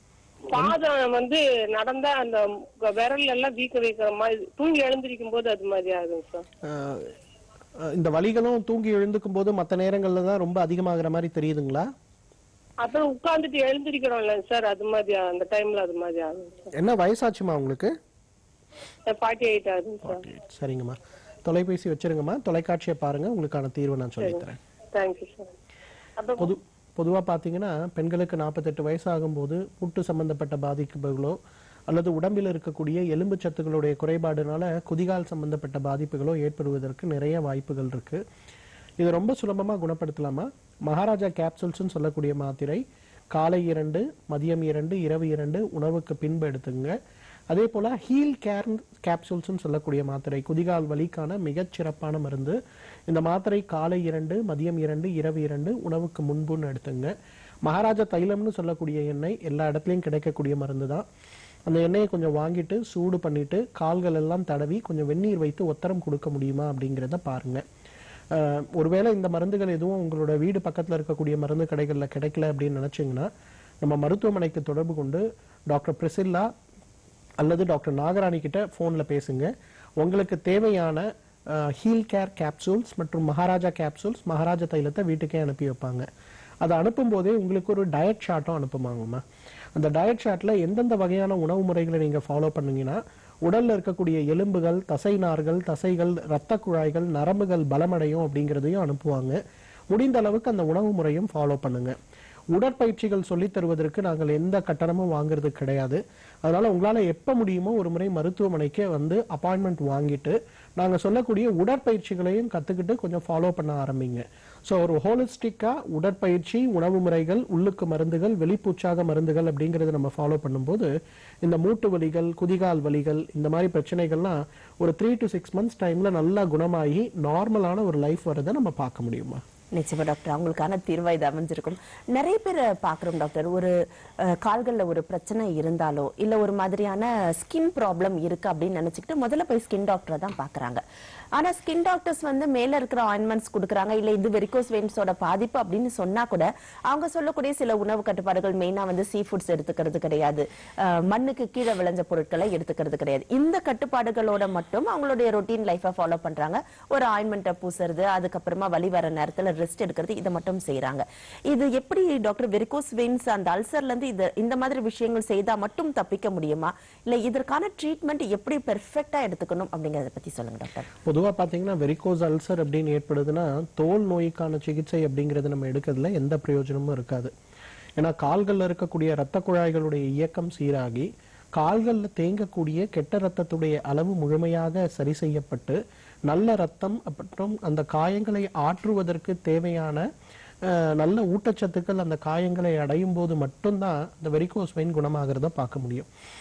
பாதம் வந்து நடந்தா அந்த விரல் எல்லாம் வீக்க வைக்கிற மாதிரி தூங்கி எழுந்திருக்கும் போது அது மாதிரி ஆகுதுங்க சார் அஹ், அஹ், இந்த வலிகளும் தூங்கி எழுந்துக்கும் போது மற்ற நேரங்கள்ல தான் ரொம்ப அதிகமாகிற மாதிரி தெரியுதுங்களா அப்புறம் உட்கார்ந்துட்டு எழுந்திருக்கிறோம் இல்லைங்க சார் அது மாதிரி ஆ- அந்த டைம்ல அது மாதிரி ஆகுதுங்க சார் என்ன வயசாச்சுமா உங்களுக்கு ஃபார்ட்டி எயிட் ஆகுதுங்க சார் சரிங்கம்மா தொலைபேசி வச்சிருங்கம்மா தொலைக்காட்சியை பாருங்க உங்களுக்கான தீர்வு நான் சொல்லித்தரேன் தேங்க்யூ சார் அப்புறம் பொது பொதுவாக பார்த்தீங்கன்னா பெண்களுக்கு நாற்பத்தெட்டு வயசாகும்போது முட்டு சம்பந்தப்பட்ட பாதிப்புகளோ அல்லது உடம்பில் இருக்கக்கூடிய எலும்பு சத்துக்களுடைய குறைபாடுனால குதிகால் சம்பந்தப்பட்ட பாதிப்புகளோ ஏற்படுவதற்கு நிறைய வாய்ப்புகள் இருக்கு இது ரொம்ப சுலபமா குணப்படுத்தலாமா மகாராஜா கேப்சூல்ஸ்னு சொல்லக்கூடிய மாத்திரை காலை இரண்டு மதியம் இரண்டு இரவு இரண்டு உணவுக்கு பின்பு எடுத்துங்க அதே போல ஹீல் கேர் கேப்சூல்ஸ்னு சொல்லக்கூடிய மாத்திரை குதிகால் வலிக்கான மிகச் சிறப்பான மருந்து இந்த மாத்திரை காலை இரண்டு மதியம் இரண்டு இரவு இரண்டு உணவுக்கு முன்புன்னு எடுத்துங்க மகாராஜா தைலம்னு சொல்லக்கூடிய எண்ணெய் எல்லா இடத்துலையும் கிடைக்கக்கூடிய மருந்து தான் அந்த எண்ணெயை கொஞ்சம் வாங்கிட்டு சூடு பண்ணிட்டு கால்கள் எல்லாம் தடவி கொஞ்சம் வெந்நீர் வைத்து ஒத்தரம் கொடுக்க முடியுமா அப்படிங்கிறத பாருங்க அஹ், ஒருவேளை இந்த மருந்துகள் எதுவும் உங்களோட வீடு பக்கத்துல இருக்கக்கூடிய மருந்து கடைகள்ல கிடைக்கல அப்படின்னு நினைச்சீங்கன்னா நம்ம மருத்துவமனைக்கு தொடர்பு கொண்டு டாக்டர் பிரிசில்லா அல்லது டாக்டர் நாகராணி கிட்ட ஃபோனில் பேசுங்க உங்களுக்கு தேவையான ஹீல் கேர் கேப்சூல்ஸ் மற்றும் மகாராஜா கேப்சூல்ஸ் மகாராஜா தைலத்தை வீட்டுக்கே அனுப்பி வைப்பாங்க அதை அனுப்பும் போதே உங்களுக்கு ஒரு டயட் சார்ட்டும் அனுப்புவாங்கம்மா அந்த டயட் சார்ட்ல எந்தெந்த வகையான உணவு முறைகளை நீங்க ஃபாலோ பண்ணீங்கன்னா உடல்ல இருக்கக்கூடிய எலும்புகள் தசை நார்கள் தசைகள் இரத்த குழாய்கள் நரம்புகள் பலமடையும் அப்படிங்கிறதையும் அனுப்புவாங்க முடிந்த அளவுக்கு அந்த உணவு முறையும் ஃபாலோ பண்ணுங்க உடற்பயிற்சிகள் சொல்லித் தருவதற்கு நாங்கள் எந்த கட்டணமும் வாங்குறது கிடையாது அதனால உங்களால எப்ப முடியுமோ ஒரு முறை மருத்துவமனைக்கு வந்து அப்பாயின்மெண்ட் வாங்கிட்டு நாங்க சொல்லக்கூடிய உடற்பயிற்சிகளையும் கத்துக்கிட்டு கொஞ்சம் ஃபாலோ பண்ண ஆரம்பிங்க ஸோ ஒரு ஹோலிஸ்டிக்கா உடற்பயிற்சி உணவு முறைகள் உள்ளுக்கு மருந்துகள் வெளிப்பூச்சாக மருந்துகள் அப்படிங்கறத நம்ம ஃபாலோ பண்ணும்போது இந்த மூட்டு வலிகள் குதிகால் வலிகள் இந்த மாதிரி பிரச்சனைகள்லாம் ஒரு த்ரீ டு சிக்ஸ் மந்த்ஸ் டைம்ல நல்லா குணமாகி நார்மலான ஒரு லைஃப் வரதை நம்ம பார்க்க முடியுமா நிச்சயமா டாக்டர் அவங்களுக்கான தீர்வா இது அமைஞ்சிருக்கும் நிறைய பேர் பாக்குறோம் டாக்டர் ஒரு அஹ், கால்கள்ல ஒரு பிரச்சனை இருந்தாலோ இல்ல ஒரு மாதிரியான ஸ்கின் ப்ராப்ளம் இருக்கு அப்படின்னு நினைச்சுக்கிட்டு முதல்ல போய் ஸ்கின் டாக்டரை தான் பாக்குறாங்க ஆனா ஸ்கின் டாக்டர்ஸ் வந்து மேல இருக்கிற ஆயின்மெண்ட்ஸ் கொடுக்குறாங்க இல்ல இது வெரிகோஸ் வெயின்ஸோட பாதிப்பு அப்படின்னு சொன்னா கூட அவங்க சொல்லக்கூடிய சில உணவு கட்டுப்பாடுகள் மெயினா வந்து சீ ஃபுட்ஸ் எடுத்துக்கிறது கிடையாது அஹ், மண்ணுக்கு கீழே விளைஞ்ச பொருட்களை எடுத்துக்கிறது கிடையாது இந்த கட்டுப்பாடுகளோட மட்டும் அவங்களுடைய ரொட்டீன் லைஃபை ஃபாலோ பண்றாங்க ஒரு ஆயின்மெண்ட்டை பூசுறது அதுக்கப்புறமா வலி வர நேரத்துல ரெஸ்ட் எடுக்கிறது இதை மட்டும் செய்றாங்க இது எப்படி டாக்டர் வெரிகோஸ் வெயின்ஸ் அந்த அல்சர்ல இருந்து இது இந்த மாதிரி விஷயங்கள் செய்தா மட்டும் தப்பிக்க முடியுமா இல்ல இதற்கான ட்ரீட்மெண்ட் எப்படி பெர்ஃபெக்ட்டா எடுத்துக்கணும் அப்படிங்கறத பத்தி சொல்லுங்க டாக்டர் பொதுவா பாத்தீங்கன்னா வெரிகோஸ் அல்சர் அப்படின்னு ஏற்படுதுன்னா தோல் நோய்க்கான சிகிச்சை அப்படிங்கிறது நம்ம எடுக்கிறதுல எந்த பிரயோஜனமும் இருக்காது ஏன்னா கால்கள்ல இருக்கக்கூடிய இரத்த குழாய்களுடைய இயக்கம் சீராகி கால்கள்ல தேங்கக்கூடிய கெட்ட ரத்தத்துடைய அளவு முழுமையாக சரி செய்யப்பட்டு நல்ல ரத்தம் மற்றும் அந்த காயங்களை ஆற்றுவதற்கு தேவையான அஹ், நல்ல ஊட்டச்சத்துக்கள் அந்த காயங்களை அடையும் போது மட்டும்தான் இந்த வெரிகோஸ் வெயின் குணமாகிறத பார்க்க முடியும்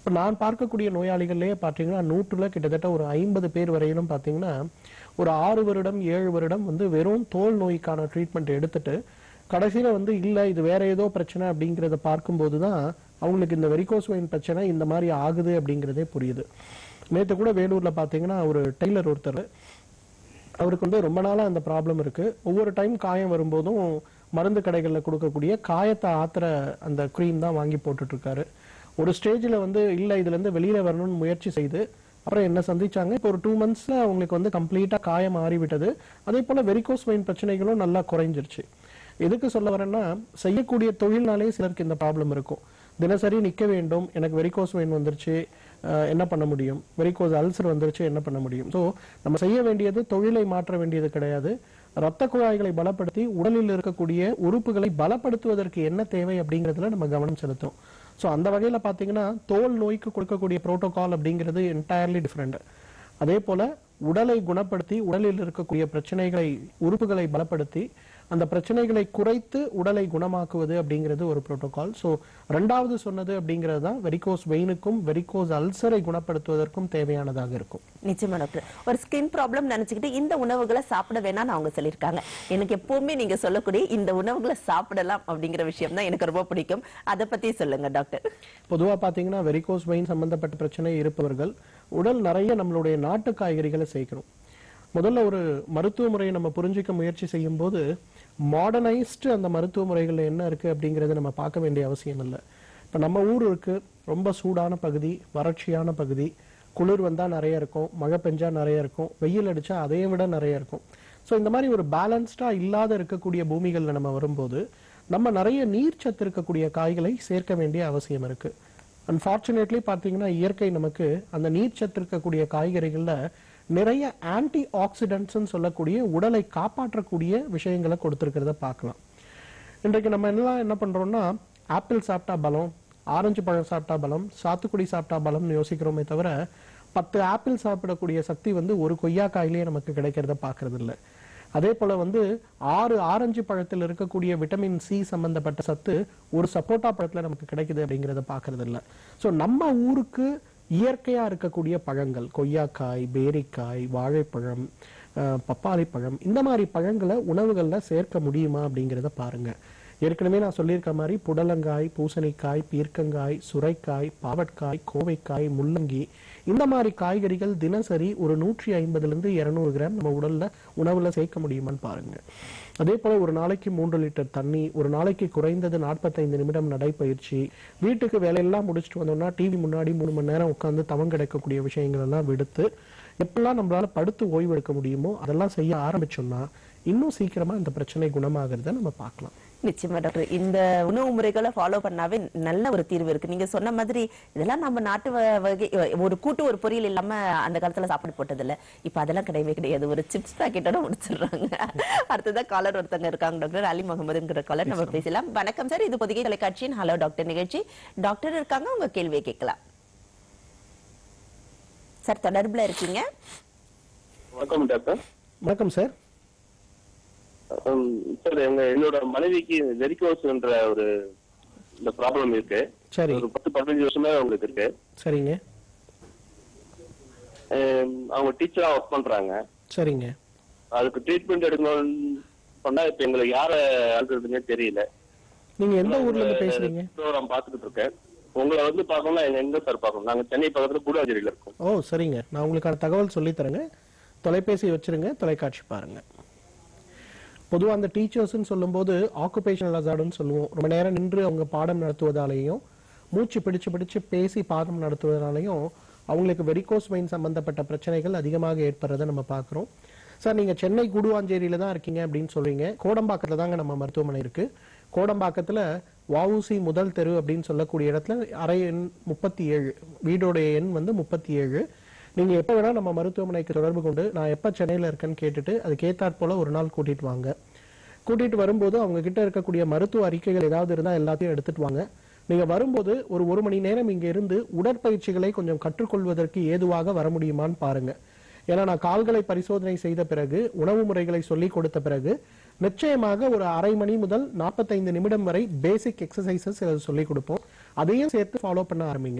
இப்போ நான் பார்க்கக்கூடிய நோயாளிகள்லயே பார்த்தீங்கன்னா நூற்றுல கிட்டத்தட்ட ஒரு ஐம்பது பேர் வரையிலும் பார்த்தீங்கன்னா ஒரு ஆறு வருடம் ஏழு வருடம் வந்து வெறும் தோல் நோய்க்கான ட்ரீட்மெண்ட் எடுத்துட்டு கடைசியில வந்து இல்ல இது வேற ஏதோ பிரச்சனை அப்படிங்கறத பார்க்கும்போது தான் அவங்களுக்கு இந்த வெரிகோஸ் வெயின் பிரச்சனை இந்த மாதிரி ஆகுது அப்படிங்கறதே புரியுது நேத்து கூட வேலூர்ல பாத்தீங்கன்னா ஒரு டெய்லர் ஒருத்தர் அவருக்கு வந்து ரொம்ப நாளா அந்த ப்ராப்ளம் இருக்கு ஒவ்வொரு டைம் காயம் வரும்போதும் மருந்து கடைகள்ல கொடுக்கக்கூடிய காயத்தை ஆத்துற அந்த க்ரீம் தான் வாங்கி போட்டுட்டு இருக்காரு ஒரு ஸ்டேஜ்ல வந்து இல்ல இதுல இருந்து வெளியில வரணும்னு முயற்சி செய்து அப்புறம் என்ன சந்திச்சாங்க இப்போ ஒரு டூ மந்த்ஸ்ல அவங்களுக்கு வந்து கம்ப்ளீட்டா காயம் மாறிவிட்டது அதே போல வெரிகோஸ் வெயின் பிரச்சனைகளும் நல்லா குறைஞ்சிருச்சு எதுக்கு சொல்ல வரேன்னா செய்யக்கூடிய தொழில்னாலே சிலருக்கு இந்த ப்ராப்ளம் இருக்கும் தினசரி நிக்க வேண்டும் எனக்கு வெரிகோஸ் வெயின் வந்துருச்சு அஹ் என்ன பண்ண முடியும் வெரிகோஸ் அல்சர் வந்துருச்சு என்ன பண்ண முடியும் ஸோ நம்ம செய்ய வேண்டியது தொழிலை மாற்ற வேண்டியது கிடையாது ரத்த குழாய்களை பலப்படுத்தி உடலில் இருக்கக்கூடிய உறுப்புகளை பலப்படுத்துவதற்கு என்ன தேவை அப்படிங்கிறதுல நம்ம கவனம் செலுத்தும் ஸோ அந்த வகையில பாத்தீங்கன்னா தோல் நோய்க்கு கொடுக்கக்கூடிய புரோட்டோகால் அப்படிங்கிறது என்டையர்லி டிஃப்ரெண்ட் அதே போல உடலை குணப்படுத்தி உடலில் இருக்கக்கூடிய பிரச்சனைகளை உறுப்புகளை பலப்படுத்தி அந்த பிரச்சனைகளை குறைத்து உடலை குணமாக்குவது அப்படிங்கிறது ஒரு புரோட்டோகால் ஸோ ரெண்டாவது சொன்னது அப்படிங்கிறது தான் வெரிகோஸ் வெயினுக்கும் வெரிகோஸ் அல்சரை குணப்படுத்துவதற்கும் தேவையானதாக இருக்கும் நிச்சயமா டாக்டர் ஒரு ஸ்கின் ப்ராப்ளம் நினைச்சுக்கிட்டு இந்த உணவுகளை சாப்பிட வேணாம்னு அவங்க சொல்லியிருக்காங்க எனக்கு எப்பவுமே நீங்க சொல்லக்கூடிய இந்த உணவுகளை சாப்பிடலாம் அப்படிங்கிற விஷயம் தான் எனக்கு ரொம்ப பிடிக்கும் அதை பத்தி சொல்லுங்க டாக்டர் பொதுவா பாத்தீங்கன்னா வெரிகோஸ் வெயின் சம்பந்தப்பட்ட பிரச்சனை இருப்பவர்கள் உடல் நிறைய நம்மளுடைய நாட்டு காய்கறிகளை சேர்க்கணும் முதல்ல ஒரு மருத்துவ முறையை நம்ம புரிஞ்சிக்க முயற்சி செய்யும் போது மாடர்னைஸ்டு அந்த மருத்துவ முறைகள்ல என்ன இருக்கு அப்படிங்கறத நம்ம பார்க்க வேண்டிய அவசியம் இல்லை இப்ப நம்ம ஊர் இருக்கு ரொம்ப சூடான பகுதி வறட்சியான பகுதி குளிர் வந்தா நிறைய இருக்கும் மழை பெஞ்சா நிறைய இருக்கும் வெயில் அடிச்சா அதையும் விட நிறைய இருக்கும் ஸோ இந்த மாதிரி ஒரு பேலன்ஸ்டா இல்லாத இருக்கக்கூடிய பூமிகள்ல நம்ம வரும்போது நம்ம நிறைய நீர் சத்து இருக்கக்கூடிய காய்களை சேர்க்க வேண்டிய அவசியம் இருக்கு அன்பார்ச்சுனேட்லி பார்த்தீங்கன்னா இயற்கை நமக்கு அந்த நீர் சத்து இருக்கக்கூடிய காய்கறிகள்ல நிறைய ஆன்டி ஆக்சிடென்ட்ஸ் சொல்லக்கூடிய உடலை காப்பாற்றக்கூடிய விஷயங்களை கொடுத்திருக்கிறத பார்க்கலாம் இன்றைக்கு நம்ம எல்லாம் என்ன பண்றோம்னா ஆப்பிள் சாப்பிட்டா பலம் ஆரஞ்சு பழம் சாப்பிட்டா பலம் சாத்துக்குடி சாப்பிட்டா பலம்னு யோசிக்கிறோமே தவிர பத்து ஆப்பிள் சாப்பிடக்கூடிய சக்தி வந்து ஒரு கொய்யாக்காயிலேயே நமக்கு கிடைக்கிறத பார்க்கறது இல்ல அதே போல வந்து ஆறு ஆரஞ்சு பழத்தில் இருக்கக்கூடிய விட்டமின் சி சம்பந்தப்பட்ட சத்து ஒரு சப்போட்டா பழத்துல நமக்கு கிடைக்குது அப்படிங்கறத பார்க்கறது இல்ல சோ நம்ம ஊருக்கு இயற்கையா இருக்கக்கூடிய பழங்கள் கொய்யாக்காய் பேரிக்காய் வாழைப்பழம் அஹ், பப்பாளி பழம் இந்த மாதிரி பழங்களை உணவுகள்ல சேர்க்க முடியுமா அப்படிங்கறத பாருங்க ஏற்கனவே நான் சொல்லியிருக்க மாதிரி புடலங்காய் பூசணிக்காய் பீர்க்கங்காய் சுரைக்காய் பாவற்காய் கோவைக்காய் முள்ளங்கி இந்த மாதிரி காய்கறிகள் தினசரி ஒரு நூற்றி ஐம்பதுல இருந்து இருநூறு கிராம் நம்ம உடல்ல உணவுல சேர்க்க முடியுமான்னு பாருங்க அதே போல ஒரு நாளைக்கு மூன்று லிட்டர் தண்ணி ஒரு நாளைக்கு குறைந்தது 45 நிமிடம் நடைப்பயிற்சி வீட்டுக்கு வேலையெல்லாம் முடிச்சுட்டு வந்தோம்னா டிவி முன்னாடி மூணு மணி நேரம் உட்காந்து தவம் கிடைக்கக்கூடிய விஷயங்கள் எல்லாம் விடுத்து எப்பெல்லாம் நம்மளால படுத்து ஓய்வு எடுக்க முடியுமோ அதெல்லாம் செய்ய ஆரம்பிச்சோம்னா இன்னும் சீக்கிரமா இந்த பிரச்சனை குணமாகிறத நம்ம பார்க்கலாம் நிச்சயமா டாக்டர் இந்த உணவு முறைகளை ஃபாலோ பண்ணாவே நல்ல ஒரு தீர்வு இருக்கு நீங்க சொன்ன மாதிரி இதெல்லாம் நம்ம நாட்டு வ- வகை ஒரு கூட்டு ஒரு பொரியல் இல்லாம அந்த காலத்துல சாப்பாடு போட்டது இல்ல இப்ப அதெல்லாம் கிடையவே கிடையாது ஒரு சிப்ஸ் பாக்கெட்டோட முடிச்சிடுறாங்க அடுத்ததா காலர் ஒருத்தங்க இருக்காங்க டாக்டர் அலி முகமதுங்கிற காலர் நம்ம பேசலாம் வணக்கம் சார் இது பொதிகை தொலைக்காட்சியின் ஹலோ டாக்டர் நிகழ்ச்சி டாக்டர் இருக்காங்க உங்க கேள்வியை கேட்கலாம் சார் தொடர்புல இருக்கீங்க வணக்கம் டாக்டர் வணக்கம் சார் ஹம், சார் எங்க என்னோட மனைவிக்கு வெரிகோஸ்ன்ற ஒரு இந்த ப்ராப்ளம் இருக்கு சரி ஒரு பத்து பதினஞ்சு வருஷமா அவங்களுக்கு இருக்கு சரிங்க ஹம், அவங்க டீச்சரா ஒர்க் பண்றாங்க சரிங்க அதுக்கு ட்ரீட்மெண்ட் எடுக்கணும்னு பண்ணா இப்ப எங்களுக்கு யார அழுகிறதுனே தெரியல நீங்க எந்த ஊர்ல இருந்து பேசுறீங்க ப்ரோக்ராம் பார்த்துட்டு இருக்கேன் உங்களை வந்து பார்க்கணும்னா எங்க எங்க சார் பார்க்கணும் நாங்க சென்னை பக்கத்துல கூடாஞ்சேரியில இருக்கோம் ஓ சரிங்க நான் உங்களுக்கான தகவல் சொல்லித் தரேங்க தொலைபேசி வச்சிருங்க தொலைக்காட்சி பாருங்க பொதுவா அந்த டீச்சர்ஸ்னு சொல்லும்போது ஆக்குபேஷனல் அசார்டுன்னு சொல்லுவோம் ரொம்ப நேரம் நின்று அவங்க பாடம் நடத்துவதாலேயும் மூச்சு பிடிச்சு பிடிச்சு பேசி பாடம் நடத்துவதாலையும் அவங்களுக்கு வெரிகோஸ் வெயின் சம்பந்தப்பட்ட பிரச்சனைகள் அதிகமாக ஏற்படுறதை நம்ம பார்க்குறோம் சார் நீங்க சென்னை கூடுவாஞ்சேரியில தான் இருக்கீங்க அப்படின்னு சொல்றீங்க கோடம்பாக்கத்துல தாங்க நம்ம மருத்துவமனை இருக்கு கோடம்பாக்கத்துல வஉசி முதல் தெரு அப்படின்னு சொல்லக்கூடிய இடத்துல அறை எண் முப்பத்தி ஏழு வீடோடைய எண் வந்து முப்பத்தி ஏழு நீங்க எப்ப வேணா நம்ம மருத்துவமனைக்கு தொடர்பு கொண்டு நான் எப்ப சென்னையில இருக்கேன்னு கேட்டுட்டு அதுக்கு ஏத்தாற் போல ஒரு நாள் கூட்டிட்டு வாங்க கூட்டிட்டு வரும்போது அவங்க கிட்ட இருக்கக்கூடிய மருத்துவ அறிக்கைகள் ஏதாவது இருந்தா எல்லாத்தையும் எடுத்துட்டு வாங்க நீங்க வரும்போது ஒரு ஒரு மணி நேரம் இங்க இருந்து உடற்பயிற்சிகளை கொஞ்சம் கற்றுக்கொள்வதற்கு ஏதுவாக வர முடியுமான்னு பாருங்க ஏன்னா நான் கால்களை பரிசோதனை செய்த பிறகு உணவு முறைகளை சொல்லி கொடுத்த பிறகு நிச்சயமாக ஒரு அரை மணி முதல் 45 நிமிடம் வரை பேசிக் எக்ஸசைசஸ் சொல்லி கொடுப்போம் அதையும் சேர்த்து ஃபாலோ பண்ண ஆரம்பிங்க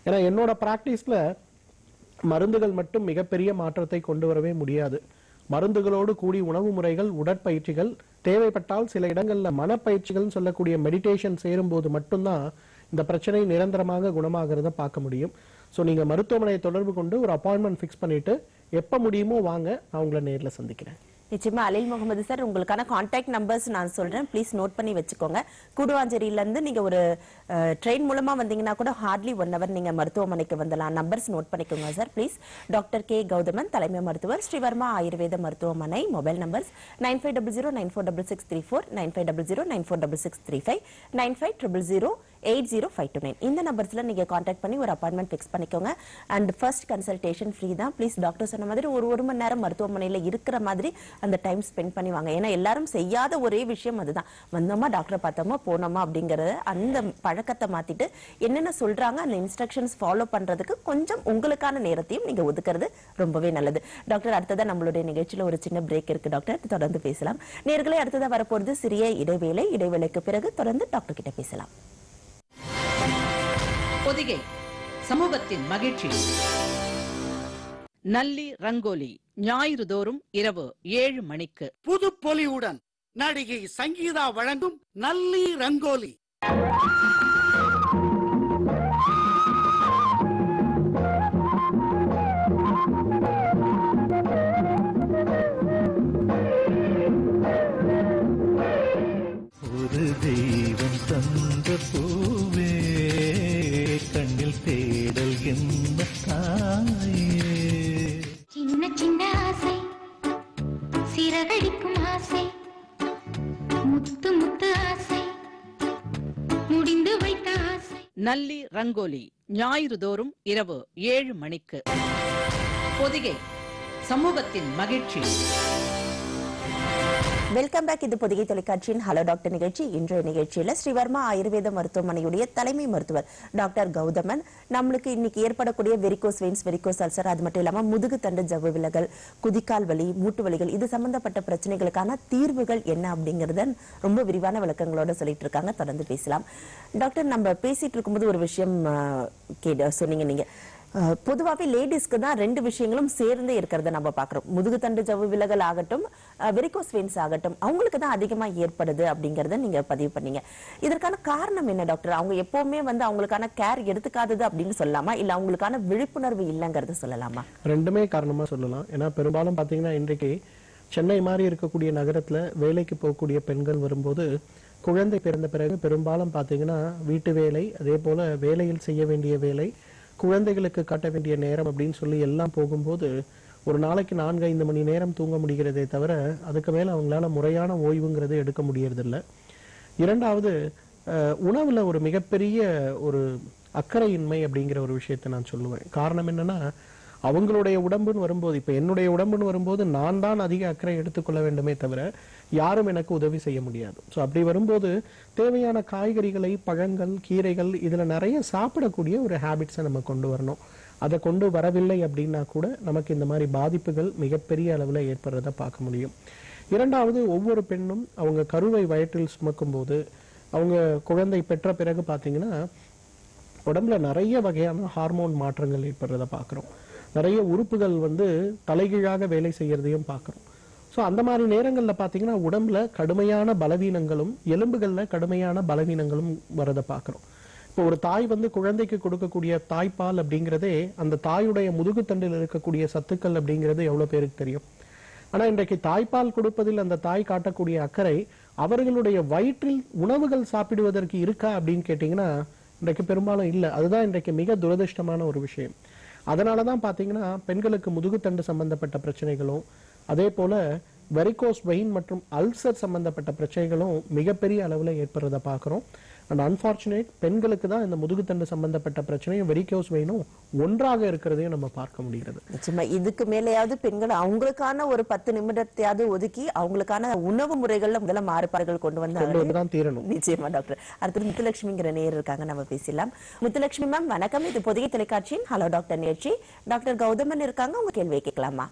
ஏன்னா என்னோட பிராக்டிஸ்ல மருந்துகள் மட்டும் மிகப்பெரிய மாற்றத்தை கொண்டு வரவே முடியாது மருந்துகளோடு கூடி உணவு முறைகள் உடற்பயிற்சிகள் தேவைப்பட்டால் சில இடங்கள்ல மனப்பயிற்சிகள் சொல்லக்கூடிய மெடிடேஷன் சேரும்போது மட்டும்தான் இந்த பிரச்சனை நிரந்தரமாக குணமாகிறத பார்க்க முடியும் ஸோ நீங்க மருத்துவமனையை தொடர்பு கொண்டு ஒரு அப்பாயின்மெண்ட் ஃபிக்ஸ் பண்ணிட்டு எப்ப முடியுமோ வாங்க நான் உங்களை நேர்ல சந்திக்கிறேன் நிச்சயமா அலில் முகமது சார் உங்களுக்கான கான்டாக்ட் நம்பர்ஸ் நான் சொல்றேன் ப்ளீஸ் நோட் பண்ணி வச்சுக்கோங்க கூடுவாஞ்சேரியில இருந்து நீங்க ஒரு ட்ரெயின் மூலமா வந்தீங்கன்னா கூட ஹார்ட்லி ஒன் ஹவர் நீங்க மருத்துவமனைக்கு வந்துடலாம் நம்பர்ஸ் நோட் பண்ணிக்கோங்க sir please doctor K Gauthaman தலைமை மருத்துவர் ஸ்ரீவர்மா ஆயுர்வேத மருத்துவமனை mobile numbers nine five double zero nine four double six three four nine five double zero nine four double six three five nine five triple zero eight zero five two nine இந்த நம்பர்ஸ்ல நீங்க contact பண்ணி ஒரு appointment fix பண்ணிக்கோங்க and first consultation free தான் please doctor சொன்ன மாதிரி ஒரு ஒரு மணி நேரம் மருத்துவமனையில இருக்கிற மாதிரி அந்த டைம் ஸ்பெண்ட் பண்ணி வாங்க ஏன்னா எல்லாரும் செய்யாத ஒரே விஷயம் அதுதான் வந்தோமா டாக்டரை பார்த்தோமா போனோமா அப்படிங்கறத அந்த பழக்கத்தை மாத்திட்டு என்னென்ன சொல்றாங்க அந்த இன்ஸ்ட்ரக்ஷன்ஸ் ஃபாலோ பண்றதுக்கு கொஞ்சம் உங்களுக்கான நேரத்தையும் நீங்க ஒதுக்குறது ரொம்பவே நல்லது டாக்டர் அடுத்ததா நம்மளுடைய நிகழ்ச்சியில ஒரு சின்ன பிரேக் இருக்கு டாக்டர் தொடர்ந்து பேசலாம் நேர்களே அடுத்ததா வரப்போறது சிறிய இடைவேளை இடைவேளைக்கு பிறகு தொடர்ந்து டாக்டர் கிட்ட பேசலாம் பொதிகை சமூகத்தின் மகிழ்ச்சி நல்லி ரங்கோலி ஞாயிறு தோறும் இரவு ஏழு மணிக்கு புது பொலிவுடன் நடிகை சங்கீதா வழங்கும் நல்லி ரங்கோலி ஒரு தெய்வம் தந்த பூவே கண்ணில் தேடல் என்ன தாயே சின்ன சின்ன ஆசை சிறகடிக்கும் ஆசை முத்து முத்து ஆசை முடிந்து வைத்த ஆசை நல்லி ரங்கோலி ஞாயிறு தோறும் இரவு ஏழு மணிக்கு பொதிகை சமூகத்தின் மகிழ்ச்சி வெல்கம் பேக் இது பொதிகை தொலைக்காட்சியின் ஹலோ டாக்டர் நிகழ்ச்சி இன்றைய நிகழ்ச்சியில ஸ்ரீவர்மா ஆயுர்வேத மருத்துவமனையுடைய தலைமை மருத்துவர் டாக்டர் கௌதமன் நம்மளுக்கு இன்னைக்கு ஏற்படக்கூடிய வெரிகோஸ் வெயின்ஸ் வெரிகோஸ் அல்சர் அது மட்டும் இல்லாம முதுகு தண்டு ஜவ்வு விலகல் குதிக்கால் வலி மூட்டு வலிகள் இது சம்பந்தப்பட்ட பிரச்சனைகளுக்கான தீர்வுகள் என்ன அப்படிங்கறத ரொம்ப விரிவான விளக்கங்களோட சொல்லிட்டு இருக்காங்க தொடர்ந்து பேசலாம் டாக்டர் நம்ம பேசிட்டு இருக்கும்போது ஒரு விஷயம் அஹ், கேட சொன்னீங்க நீங்க அஹ், பொதுவாவே லேடிஸ்க்கு தான் ரெண்டு விஷயங்களும் சேர்ந்தே இருக்கிறத நம்ம பாக்குறோம் முதுகு தண்டு ஜவ்வு விலகல் ஆகட்டும் வெரிகோஸ் வெயின்ஸ் ஆகட்டும் அவங்களுக்கு தான் அதிகமா ஏற்படுது அப்படிங்கறத நீங்க பதிவு பண்ணீங்க இதற்கான காரணம் என்ன டாக்டர் அவங்க எப்பவுமே வந்து அவங்களுக்கான கேர் எடுத்துக்காதது அப்படின்னு சொல்லலாமா இல்ல அவங்களுக்கான விழிப்புணர்வு இல்லைங்கிறத சொல்லலாமா ரெண்டுமே காரணமா சொல்லலாம் ஏன்னா பெரும்பாலும் பாத்தீங்கன்னா இன்றைக்கு சென்னை மாதிரி இருக்கக்கூடிய நகரத்துல வேலைக்கு போகக்கூடிய பெண்கள் வரும்போது குழந்தை பிறந்த பிறகு பெரும்பாலும் பாத்தீங்கன்னா வீட்டு வேலை அதே போல வேலையில் செய்ய வேண்டிய வேலை குழந்தைகளுக்கு காட்ட வேண்டிய நேரம் அப்படின்னு சொல்லி எல்லாம் போகும்போது ஒரு நாளைக்கு நான்கு ஐந்து மணி நேரம் தூங்க முடிகிறதே தவிர அதுக்கு மேல அவங்களால முறையான ஓய்வுங்கிறது எடுக்க முடியறதில்ல இரண்டாவது அஹ், உணவுல ஒரு மிகப்பெரிய ஒரு அக்கறையின்மை அப்படிங்கிற ஒரு விஷயத்தை நான் சொல்லுவேன் காரணம் என்னன்னா அவங்களுடைய உடம்புன்னு வரும்போது இப்ப என்னுடைய உடம்புன்னு வரும்போது நான் தான் அதிக அக்கறை எடுத்துக்கொள்ள வேண்டுமே தவிர யாரும் எனக்கு உதவி செய்ய முடியாது ஸோ அப்படி வரும்போது தேவையான காய்கறிகளை பழங்கள் கீரைகள் இதுல நிறைய சாப்பிடக்கூடிய ஒரு ஹேபிட்ஸை நம்ம கொண்டு வரணும் அதை கொண்டு வரவில்லை அப்படின்னா கூட நமக்கு இந்த மாதிரி பாதிப்புகள் மிகப்பெரிய அளவில் ஏற்படுறத பார்க்க முடியும் இரண்டாவது ஒவ்வொரு பெண்ணும் அவங்க கருவை வயிற்றில் சுமக்கும் போது அவங்க குழந்தை பெற்ற பிறகு பார்த்தீங்கன்னா உடம்புல நிறைய வகையான ஹார்மோன் மாற்றங்கள் ஏற்படுறத பார்க்குறோம் நிறைய உறுப்புகள் வந்து தலைகீழாக வேலை செய்யறதையும் பார்க்குறோம் ஸோ அந்த மாதிரி நேரங்களில் பார்த்தீங்கன்னா உடம்புல கடுமையான பலவீனங்களும் எலும்புகளில் கடுமையான பலவீனங்களும் வரதை பார்க்குறோம் இப்போ ஒரு தாய் வந்து குழந்தைக்கு கொடுக்கக்கூடிய தாய்ப்பால் அப்படிங்கிறதே அந்த தாயுடைய முதுகுத்தண்டில் இருக்கக்கூடிய சத்துக்கள் அப்படிங்கிறது எவ்வளோ பேருக்கு தெரியும் ஆனா இன்றைக்கு தாய்ப்பால் கொடுப்பதில் அந்த தாய் காட்டக்கூடிய அக்கறை அவர்களுடைய வயிற்றில் உணவுகள் சாப்பிடுவதற்கு இருக்கா அப்படின்னு கேட்டீங்கன்னா இன்றைக்கு பெரும்பாலும் இல்லை அதுதான் இன்றைக்கு மிக துரதிர்ஷ்டமான ஒரு விஷயம் அதனால தான் பார்த்தீங்கன்னா பெண்களுக்கு முதுகுத்தண்டு சம்பந்தப்பட்ட பிரச்சனைகளும் அதே போல வெரிகோஸ் வெயின் மற்றும் அல்சர் சம்பந்தப்பட்ட பிரச்சனைகளும் மிகப்பெரிய அளவில் ஏற்படுறத பார்க்குறோம் அண்ட் அன்பார்ச்சுனேட் பெண்களுக்கு தான் இந்த முதுகுத்தண்டு சம்பந்தப்பட்ட பிரச்சனையும் வெரிகோஸ் வெயினும் ஒன்றாக இருக்கிறதையும் நம்ம பார்க்க முடிகிறது நிச்சயமா இதுக்கு மேலேயாவது பெண்கள் அவங்களுக்கான ஒரு பத்து நிமிடத்தையாவது ஒதுக்கி அவங்களுக்கான உணவு முறைகள்ல முதல்ல மாறுபாடுகள் கொண்டு கொண்டு வந்தாங்க வந்து தான் தீரணும் நிச்சயமா டாக்டர் அடுத்து முத்துலட்சுமிங்கிற நேர் இருக்காங்க நம்ம பேசலாம் முத்துலட்சுமி மேம் வணக்கம் இது பொதிகை தொலைக்காட்சியின் ஹலோ டாக்டர் நிகழ்ச்சி டாக்டர் கௌதமன் இருக்காங்க உங்க கேள்வியை கேட்கலாமா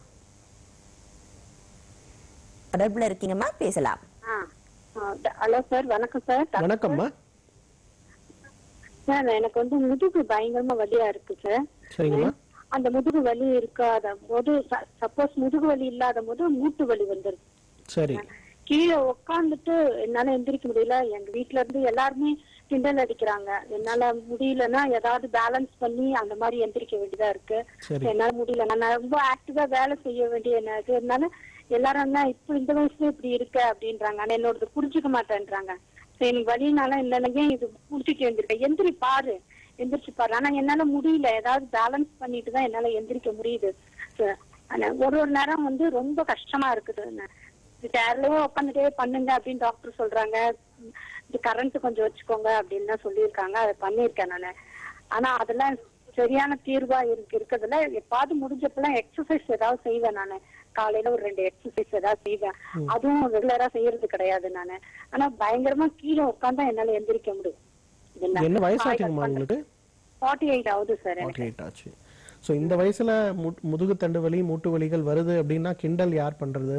தொடர்புல இருக்கீங்கம்மா பேசலாம் ஹலோ சார் வணக்கம் சார் வணக்கம்மா சார் எனக்கு வந்து முதுகு பயங்கரமா வலியா இருக்கு சார் சரிங்கம்மா அந்த முதுகு வலி இருக்காத போது சப்போஸ் முதுகு வலி இல்லாத போது மூட்டு வலி வந்துருது சரி கீழே உட்காந்துட்டு என்னால எந்திரிக்க முடியல எங்க வீட்ல இருந்து எல்லாருமே கிண்டல் அடிக்கிறாங்க என்னால முடியலன்னா ஏதாவது பேலன்ஸ் பண்ணி அந்த மாதிரி எந்திரிக்க வேண்டியதா இருக்கு சரி. என்னால முடியல நான் ரொம்ப ஆக்டிவா வேலை செய்ய வேண்டிய எனக்கு அதனால எல்லாரும் என்ன இப்ப இந்த வயசுல இப்படி இருக்க அப்படின்றாங்க ஆனா என்னோடது புரிஞ்சுக்க மாட்டேன்றாங்க சரி எனக்கு வழினால என்னென்ன இது புடிச்சிட்டு எந்திரிக்க எந்திரி பாரு எந்திரிச்சு பாரு ஆனா என்னால முடியல ஏதாவது பேலன்ஸ் பண்ணிட்டு தான் என்னால எந்திரிக்க முடியுது ச- ஆனா ஒரு ஒரு நேரம் வந்து ரொம்ப கஷ்டமா இருக்குது சேர்லயே உட்காந்துட்டே பண்ணுங்க அப்படின்னு டாக்டர் சொல்றாங்க இது கரண்ட் கொஞ்சம் வச்சுக்கோங்க அப்படின்னு தான் சொல்லியிருக்காங்க அதை பண்ணியிருக்கேன் நானு ஆனா அதெல்லாம் சரியான தீர்வா இருக்கு இருக்கிறதுல எப்பாவது முடிஞ்சப்பெல்லாம் எக்ஸசைஸ் ஏதாவது செய்வேன் நானு காலையில ஒரு ரெண்டு எக்ஸசைஸ் ஏதாவது செய்வேன் அதுவும் ரெகுலரா செய்யறது கிடையாது நானு ஆனா பயங்கரமா கீழே உட்காந்தா என்னால எந்திரிக்க முடியும் என்ன வயசாச்சுங்கம்மா உங்களுக்கு ஃபார்ட்டி எயிட் ஆகுது சார் எனக்கு ஃபார்ட்டி எயிட் ஆச்சு ஸோ இந்த வயசுல மு- முதுகுத்தண்டு வலி மூட்டு வலிகள் வருது அப்படின்னா கிண்டல் யார் பண்றது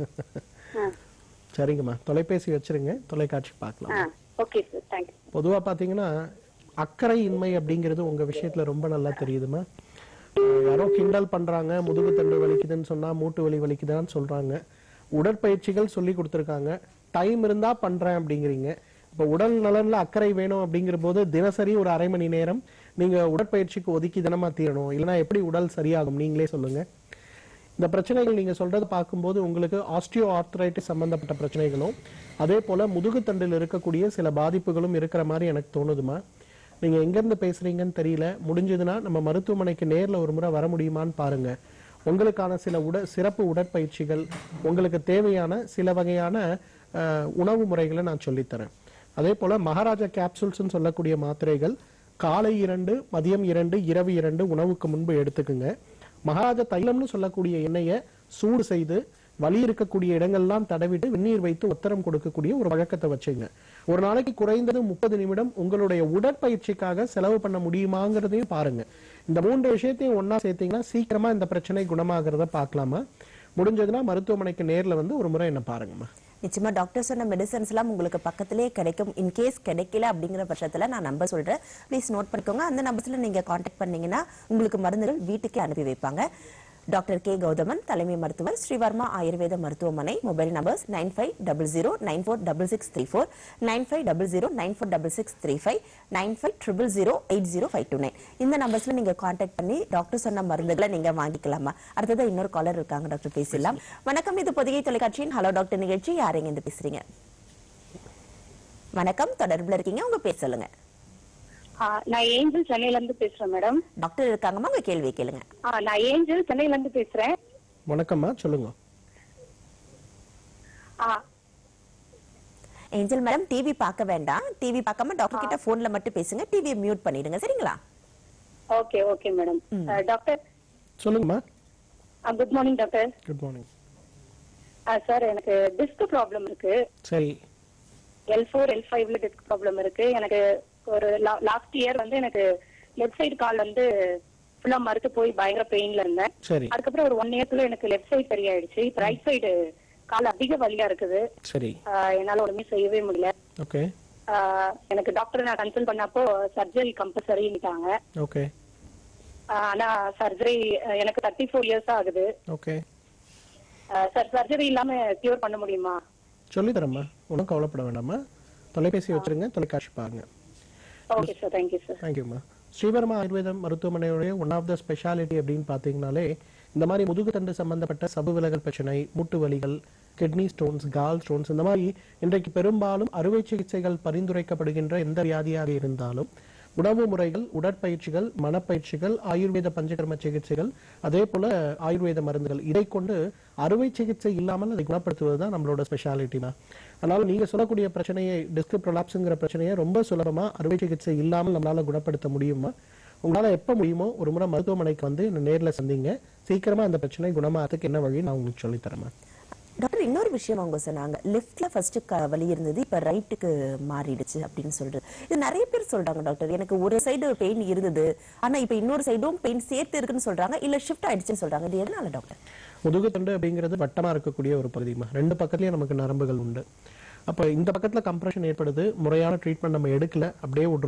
சரிங்கம்மா தொலைபேசி வச்சிருங்க தொலைக்காட்சி பார்க்கலாம் ஓகே சார் தேங்க்யூ பொதுவா பாத்தீங்கன்னா அக்கறை இன்மை அப்படிங்கிறது உங்க விஷயத்துல ரொம்ப நல்லா தெரியுதுமா அஹ் யாரோ கிண்டல் பண்றாங்க முதுகுத்தண்டு வலிக்குதுன்னு சொன்னா மூட்டு வலி வலிக்குதான்னு சொல்றாங்க உடற்பயிற்சிகள் சொல்லி கொடுத்துருக்காங்க டைம் இருந்தா பண்றேன் அப்படிங்கிறீங்க இப்ப உடல் நலன்ல அக்கறை வேணும் அப்படிங்கிற போது தினசரி ஒரு அரை மணி நேரம் நீங்க உடற்பயிற்சிக்கு ஒதுக்கி தினமா தீரணும் இல்லைன்னா எப்படி உடல் சரியாகும் நீங்களே சொல்லுங்க இந்த பிரச்சனைகள் நீங்க சொல்றது பார்க்கும்போது உங்களுக்கு ஆஸ்டியோ ஆர்த்தரைட்டிஸ் சம்பந்தப்பட்ட பிரச்சனைகளும் அதே போல முதுகுத்தண்டில் இருக்கக்கூடிய சில பாதிப்புகளும் இருக்கிற மாதிரி எனக்கு தோணுதுமா நீங்க எங்க இருந்து பேசுறீங்கன்னு தெரியல முடிஞ்சதுன்னா நம்ம மருத்துவமனைக்கு நேர்ல ஒரு முறை வர முடியுமான்னு பாருங்க உங்களுக்கான சில உட சிறப்பு உடற்பயிற்சிகள் உங்களுக்கு தேவையான சில வகையான அஹ், உணவு முறைகளை நான் சொல்லித்தரேன் அதே போல மகாராஜா கேப்சூல்ஸ்னு சொல்லக்கூடிய மாத்திரைகள் காலை இரண்டு மதியம் இரண்டு இரவு இரண்டு உணவுக்கு முன்பு எடுத்துக்குங்க மகாராஜா தைலம்னு சொல்லக்கூடிய எண்ணெயை சூடு செய்து வலி இருக்கக்கூடிய இடங்கள்லாம் தடவிட்டு வெந்நீர் வைத்து உத்தரம் கொடுக்கக்கூடிய ஒரு வழக்கத்தை வச்சுங்க ஒரு நாளைக்கு குறைந்தது முப்பது நிமிடம் உங்களுடைய உடற்பயிற்சிக்காக செலவு பண்ண முடியுமாங்கிறதையும் பாருங்க இந்த மூன்று விஷயத்தையும் ஒண்ணா சேர்த்தீங்கன்னா சீக்கிரமா இந்த பிரச்சனை குணமாகிறத பார்க்கலாமா முடிஞ்சதுன்னா மருத்துவமனைக்கு நேர்ல வந்து ஒரு முறை என்ன பாருங்கம்மா நிச்சயமா டாக்டர் சொன்ன மெடிசன்ஸ் எல்லாம் உங்களுக்கு பக்கத்திலே கிடைக்கும் இன் கேஸ் கிடைக்கல அப்படிங்கிற பட்சத்துல நான் நம்பர் சொல்றேன் ப்ளீஸ் நோட் பண்ணிக்கோங்க அந்த நம்பர்ஸ்ல நீங்க காண்டாக்ட் பண்ணீங்கன்னா உங்களுக்கு மருந்துகள் வீட்டுக்கே அனுப்பி வைப்பாங்க டாக்டர் கே கௌதமன் தலைமை மருத்துவர் ஸ்ரீவர்மா ஆயுர்வேத மருத்துவமனை mobile numbers nine five double zero nine four double six three four nine five double zero nine four double six three five nine five triple zero eight zero five two nine இந்த நம்பர்ஸ்ல நீங்க contact பண்ணி doctor சொன்ன மருந்துகளை நீங்க வாங்கிக்கலாமா அடுத்தது இன்னொரு காலர் இருக்காங்க டாக்டர் பேசலாம் வணக்கம் இது பொதிகை தொலைக்காட்சியின் ஹலோ டாக்டர் நிகழ்ச்சி யாருங்க இருந்து பேசுறீங்க வணக்கம் தொடர்புல இருக்கீங்க உங்க பேர் சொல்லுங்க ஆ, நான் ஏஞ்சல் சென்னையில இருந்து பேசுறேன் மேடம் டாக்டர் இருக்காங்கம்மா உங்க கேள்வி கேளுங்க ஆ, நான் ஏஞ்சல் சென்னையில இருந்து பேசுறேன் வணக்கம்மா சொல்லுங்க ஆ, ஏஞ்சல் மேடம் டிவி பார்க்க வேண்டாம் டிவி பார்க்காம டாக்டர் கிட்ட போன்ல மட்டும் பேசுங்க டிவியை மியூட் பண்ணிடுங்க சரிங்களா ஓகே ஓகே மேடம் ஆ, டாக்டர் சொல்லுங்கம்மா good morning doctor good morning ஆ, சார் எனக்கு டிஸ்க் ப்ராப்ளம் இருக்கு சரி எல் ஃபோர் எல் ஃபைவ்ல டிஸ்க் ப்ராப்ளம் இருக்கு எனக்கு ஒரு லாஸ்ட் இயர் வந்து எனக்கு லெஃப்ட் சைடு கால் வந்து ஃபுல்லா மறுத்து போய் பயங்கர பெயின்ல இருந்தேன் சரி அதுக்கப்புறம் ஒரு ஒன் இயர்க்குள்ள எனக்கு லெஃப்ட் சைடு சரியாயிடுச்சு இப்ப ரைட் சைடு கால் அதிக வலியா இருக்குது சரி ஆ, என்னால ஒண்ணுமே செய்யவே முடியல ஓகே ஆ, எனக்கு டாக்டர் நான் கன்சல்ட் பண்ணப்போ சர்ஜரி கம்பல்சரிட்டாங்க ஓகே ஆனா சர்ஜரி எனக்கு தேர்ட்டி ஃபோர் இயர்ஸ் ஆகுது ஓகே சார் சர்ஜரி இல்லாம கியூர் பண்ண முடியுமா சொல்லித்தரேம்மா ஒன்றும் கவலைப்பட வேண்டாம்மா தொலைபேசி வச்சிருங்க தொலைக்காட்சி பாருங்க ஓகே சார் தேங்க்யூ சார் தேங்க்யூம்மா ஸ்ரீவர்மா ஆயுர்வேதம் மருத்துவமனையுடைய ஒன் ஆஃப் த ஸ்பெஷாலிட்டி அப்படின்னு பார்த்தீங்கனாலே இந்த மாதிரி முதுகுத்தண்டு சம்பந்தப்பட்ட சபு விலகல் பிரச்சனை மூட்டு வலிகள் கிட்னி ஸ்டோன்ஸ் கால் ஸ்டோன்ஸ் இந்த மாதிரி இன்றைக்கு பெரும்பாலும் அறுவை சிகிச்சைகள் பரிந்துரைக்கப்படுகின்ற எந்த வியாதியாக இருந்தாலும் உணவு முறைகள் உடற்பயிற்சிகள் மனப்பயிற்சிகள் ஆயுர்வேத பஞ்சகர்ம சிகிச்சைகள் அதே போல ஆயுர்வேத மருந்துகள் இதை கொண்டு அறுவை சிகிச்சை இல்லாமல் அதை குணப்படுத்துவது தான் நம்மளோட ஸ்பெஷாலிட்டி தான் அதனால நீங்க சொல்லக்கூடிய பிரச்சனையை டிஸ்க் ப்ரொலாப்ஸுங்கிற பிரச்சனையை ரொம்ப சுலபமா அறுவை சிகிச்சை இல்லாமல் நம்மளால குணப்படுத்த முடியுமா உங்களால எப்ப முடியுமோ ஒரு முறை மருத்துவமனைக்கு வந்து என்னை நேர்ல சந்திங்க சீக்கிரமா அந்த பிரச்சனை குணமாகிறதுக்கு என்ன வழி நான் உங்களுக்கு சொல்லித்தரேன் டாக்டர் இன்னொரு விஷயம் அவங்க சொன்னாங்க லெஃப்ட்ல ஃபர்ஸ்ட் வலி இருந்தது இப்ப ரைட்டுக்கு மாறிடுச்சு அப்படின்னு சொல்றது இது நிறைய பேர் சொல்றாங்க டாக்டர் எனக்கு ஒரு சைடு பெயின் இருந்தது ஆனா இப்ப இன்னொரு சைடும் பெயின் சேர்த்து இருக்குன்னு சொல்றாங்க இல்ல ஷிஃப்ட் ஆயிடுச்சுன்னு சொல்றாங்க இது எதனால டாக்டர் முதுகுத்தண்டு அப்படிங்கிறது வட்டமா இருக்கக்கூடிய ஒரு பகுதிமா ரெண்டு பக்கத்துலயும் நமக்கு நரம்புகள் உண்டு அப்போ இந்த பக்கத்துல கம்ப்ரெஷன் ஏற்படுது முறையான ட்ரீட்மெண்ட் நம்ம எடுக்கல அப்படியே விடுறோம்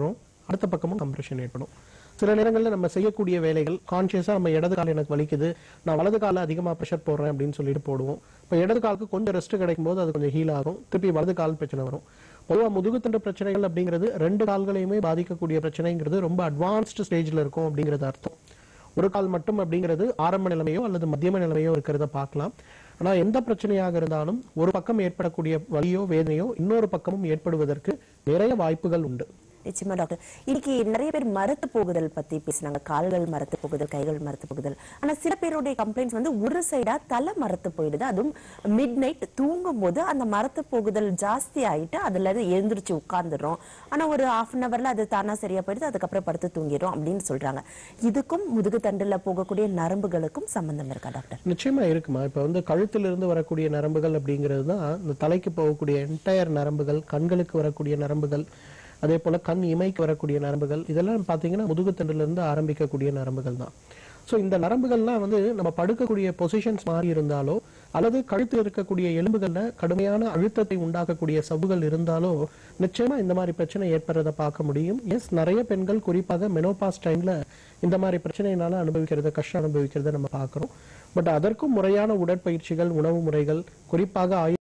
அடுத்த பக்கமும் கம்ப்ரெஷன் ஏற்படும் சில நேரங்களில் நம்ம செய்யக்கூடிய வேலைகள் கான்சியஸாக நம்ம இடது கால் எனக்கு வலிக்குது நான் வலது காலில் அதிகமாக ப்ரெஷர் போடுறேன் அப்படின்னு சொல்லிட்டு போடுவோம் இப்போ இடது காலுக்கு கொஞ்சம் ரெஸ்ட் கிடைக்கும் போது அது கொஞ்சம் ஹீல் ஆகும் திருப்பி வலது கால் பிரச்சனை வரும் பொதுவாக முதுகுத்தண்டு பிரச்சனைகள் அப்படிங்கிறது ரெண்டு கால்களையுமே பாதிக்கக்கூடிய பிரச்சனைங்கிறது ரொம்ப அட்வான்ஸ்டு ஸ்டேஜில் இருக்கும் அப்படிங்கிறது அர்த்தம் ஒரு கால் மட்டும் அப்படிங்கிறது ஆரம்ப நிலைமையோ அல்லது மத்தியம நிலைமையோ இருக்கிறத பார்க்கலாம் ஆனா எந்த பிரச்சனையாக இருந்தாலும் ஒரு பக்கம் ஏற்படக்கூடிய வலியோ வேதனையோ இன்னொரு பக்கமும் ஏற்படுவதற்கு நிறைய வாய்ப்புகள் உண்டு நிச்சயமா டாக்டர் இன்னைக்கு நிறைய பேர் மரத்து போகுதல் பத்தி பேசினாங்க கால்கள் மரத்து போகுதல் கைகள் மரத்து போகுதல் ஆனா சில பேருடைய கம்ப்ளைண்ட்ஸ் வந்து ஒரு சைடா தலை மரத்து போயிடுது அதுவும் மிட் நைட் தூங்கும் போது அந்த மரத்து போகுதல் ஜாஸ்தி ஆயிட்டு அதுல இருந்து எழுந்திருச்சு உட்கார்ந்துடுறோம் ஆனா ஒரு ஹாஃப் அன் அவர்ல அது தானா சரியா போயிடுது அதுக்கப்புறம் படுத்து தூங்கிடும் அப்படின்னு சொல்றாங்க இதுக்கும் முதுகு தண்டுல போகக்கூடிய நரம்புகளுக்கும் சம்பந்தம் இருக்கா டாக்டர் நிச்சயமா இருக்குமா இப்ப வந்து கழுத்திலிருந்து வரக்கூடிய நரம்புகள் அப்படிங்கிறது தான் இந்த தலைக்கு போகக்கூடிய என்டையர் நரம்புகள் கண்களுக்கு வரக்கூடிய நரம்புகள் அதே போல கண் இமைக்கு வரக்கூடிய நரம்புகள் இதெல்லாம் பாத்தீங்கன்னா முதுகுத்தண்டுல இருந்து ஆரம்பிக்கக்கூடிய நரம்புகள் தான் ஸோ இந்த நரம்புகள்லாம் வந்து நம்ம படுக்கக்கூடிய பொசிஷன்ஸ் மாறி இருந்தாலோ அல்லது கழுத்தில் இருக்கக்கூடிய எலும்புகள்ல கடுமையான அழுத்தத்தை உண்டாக்கக்கூடிய சவ்வுகள் இருந்தாலோ நிச்சயமா இந்த மாதிரி பிரச்சனை ஏற்படுறத பார்க்க முடியும் எஸ் நிறைய பெண்கள் குறிப்பாக மெனோபாஸ் டைம்ல இந்த மாதிரி பிரச்சனையினால அனுபவிக்கிறத கஷ்டம் அனுபவிக்கிறத நம்ம பார்க்கிறோம் பட் அதற்கும் முறையான உடற்பயிற்சிகள் உணவு முறைகள் குறிப்பாக ஆயுள்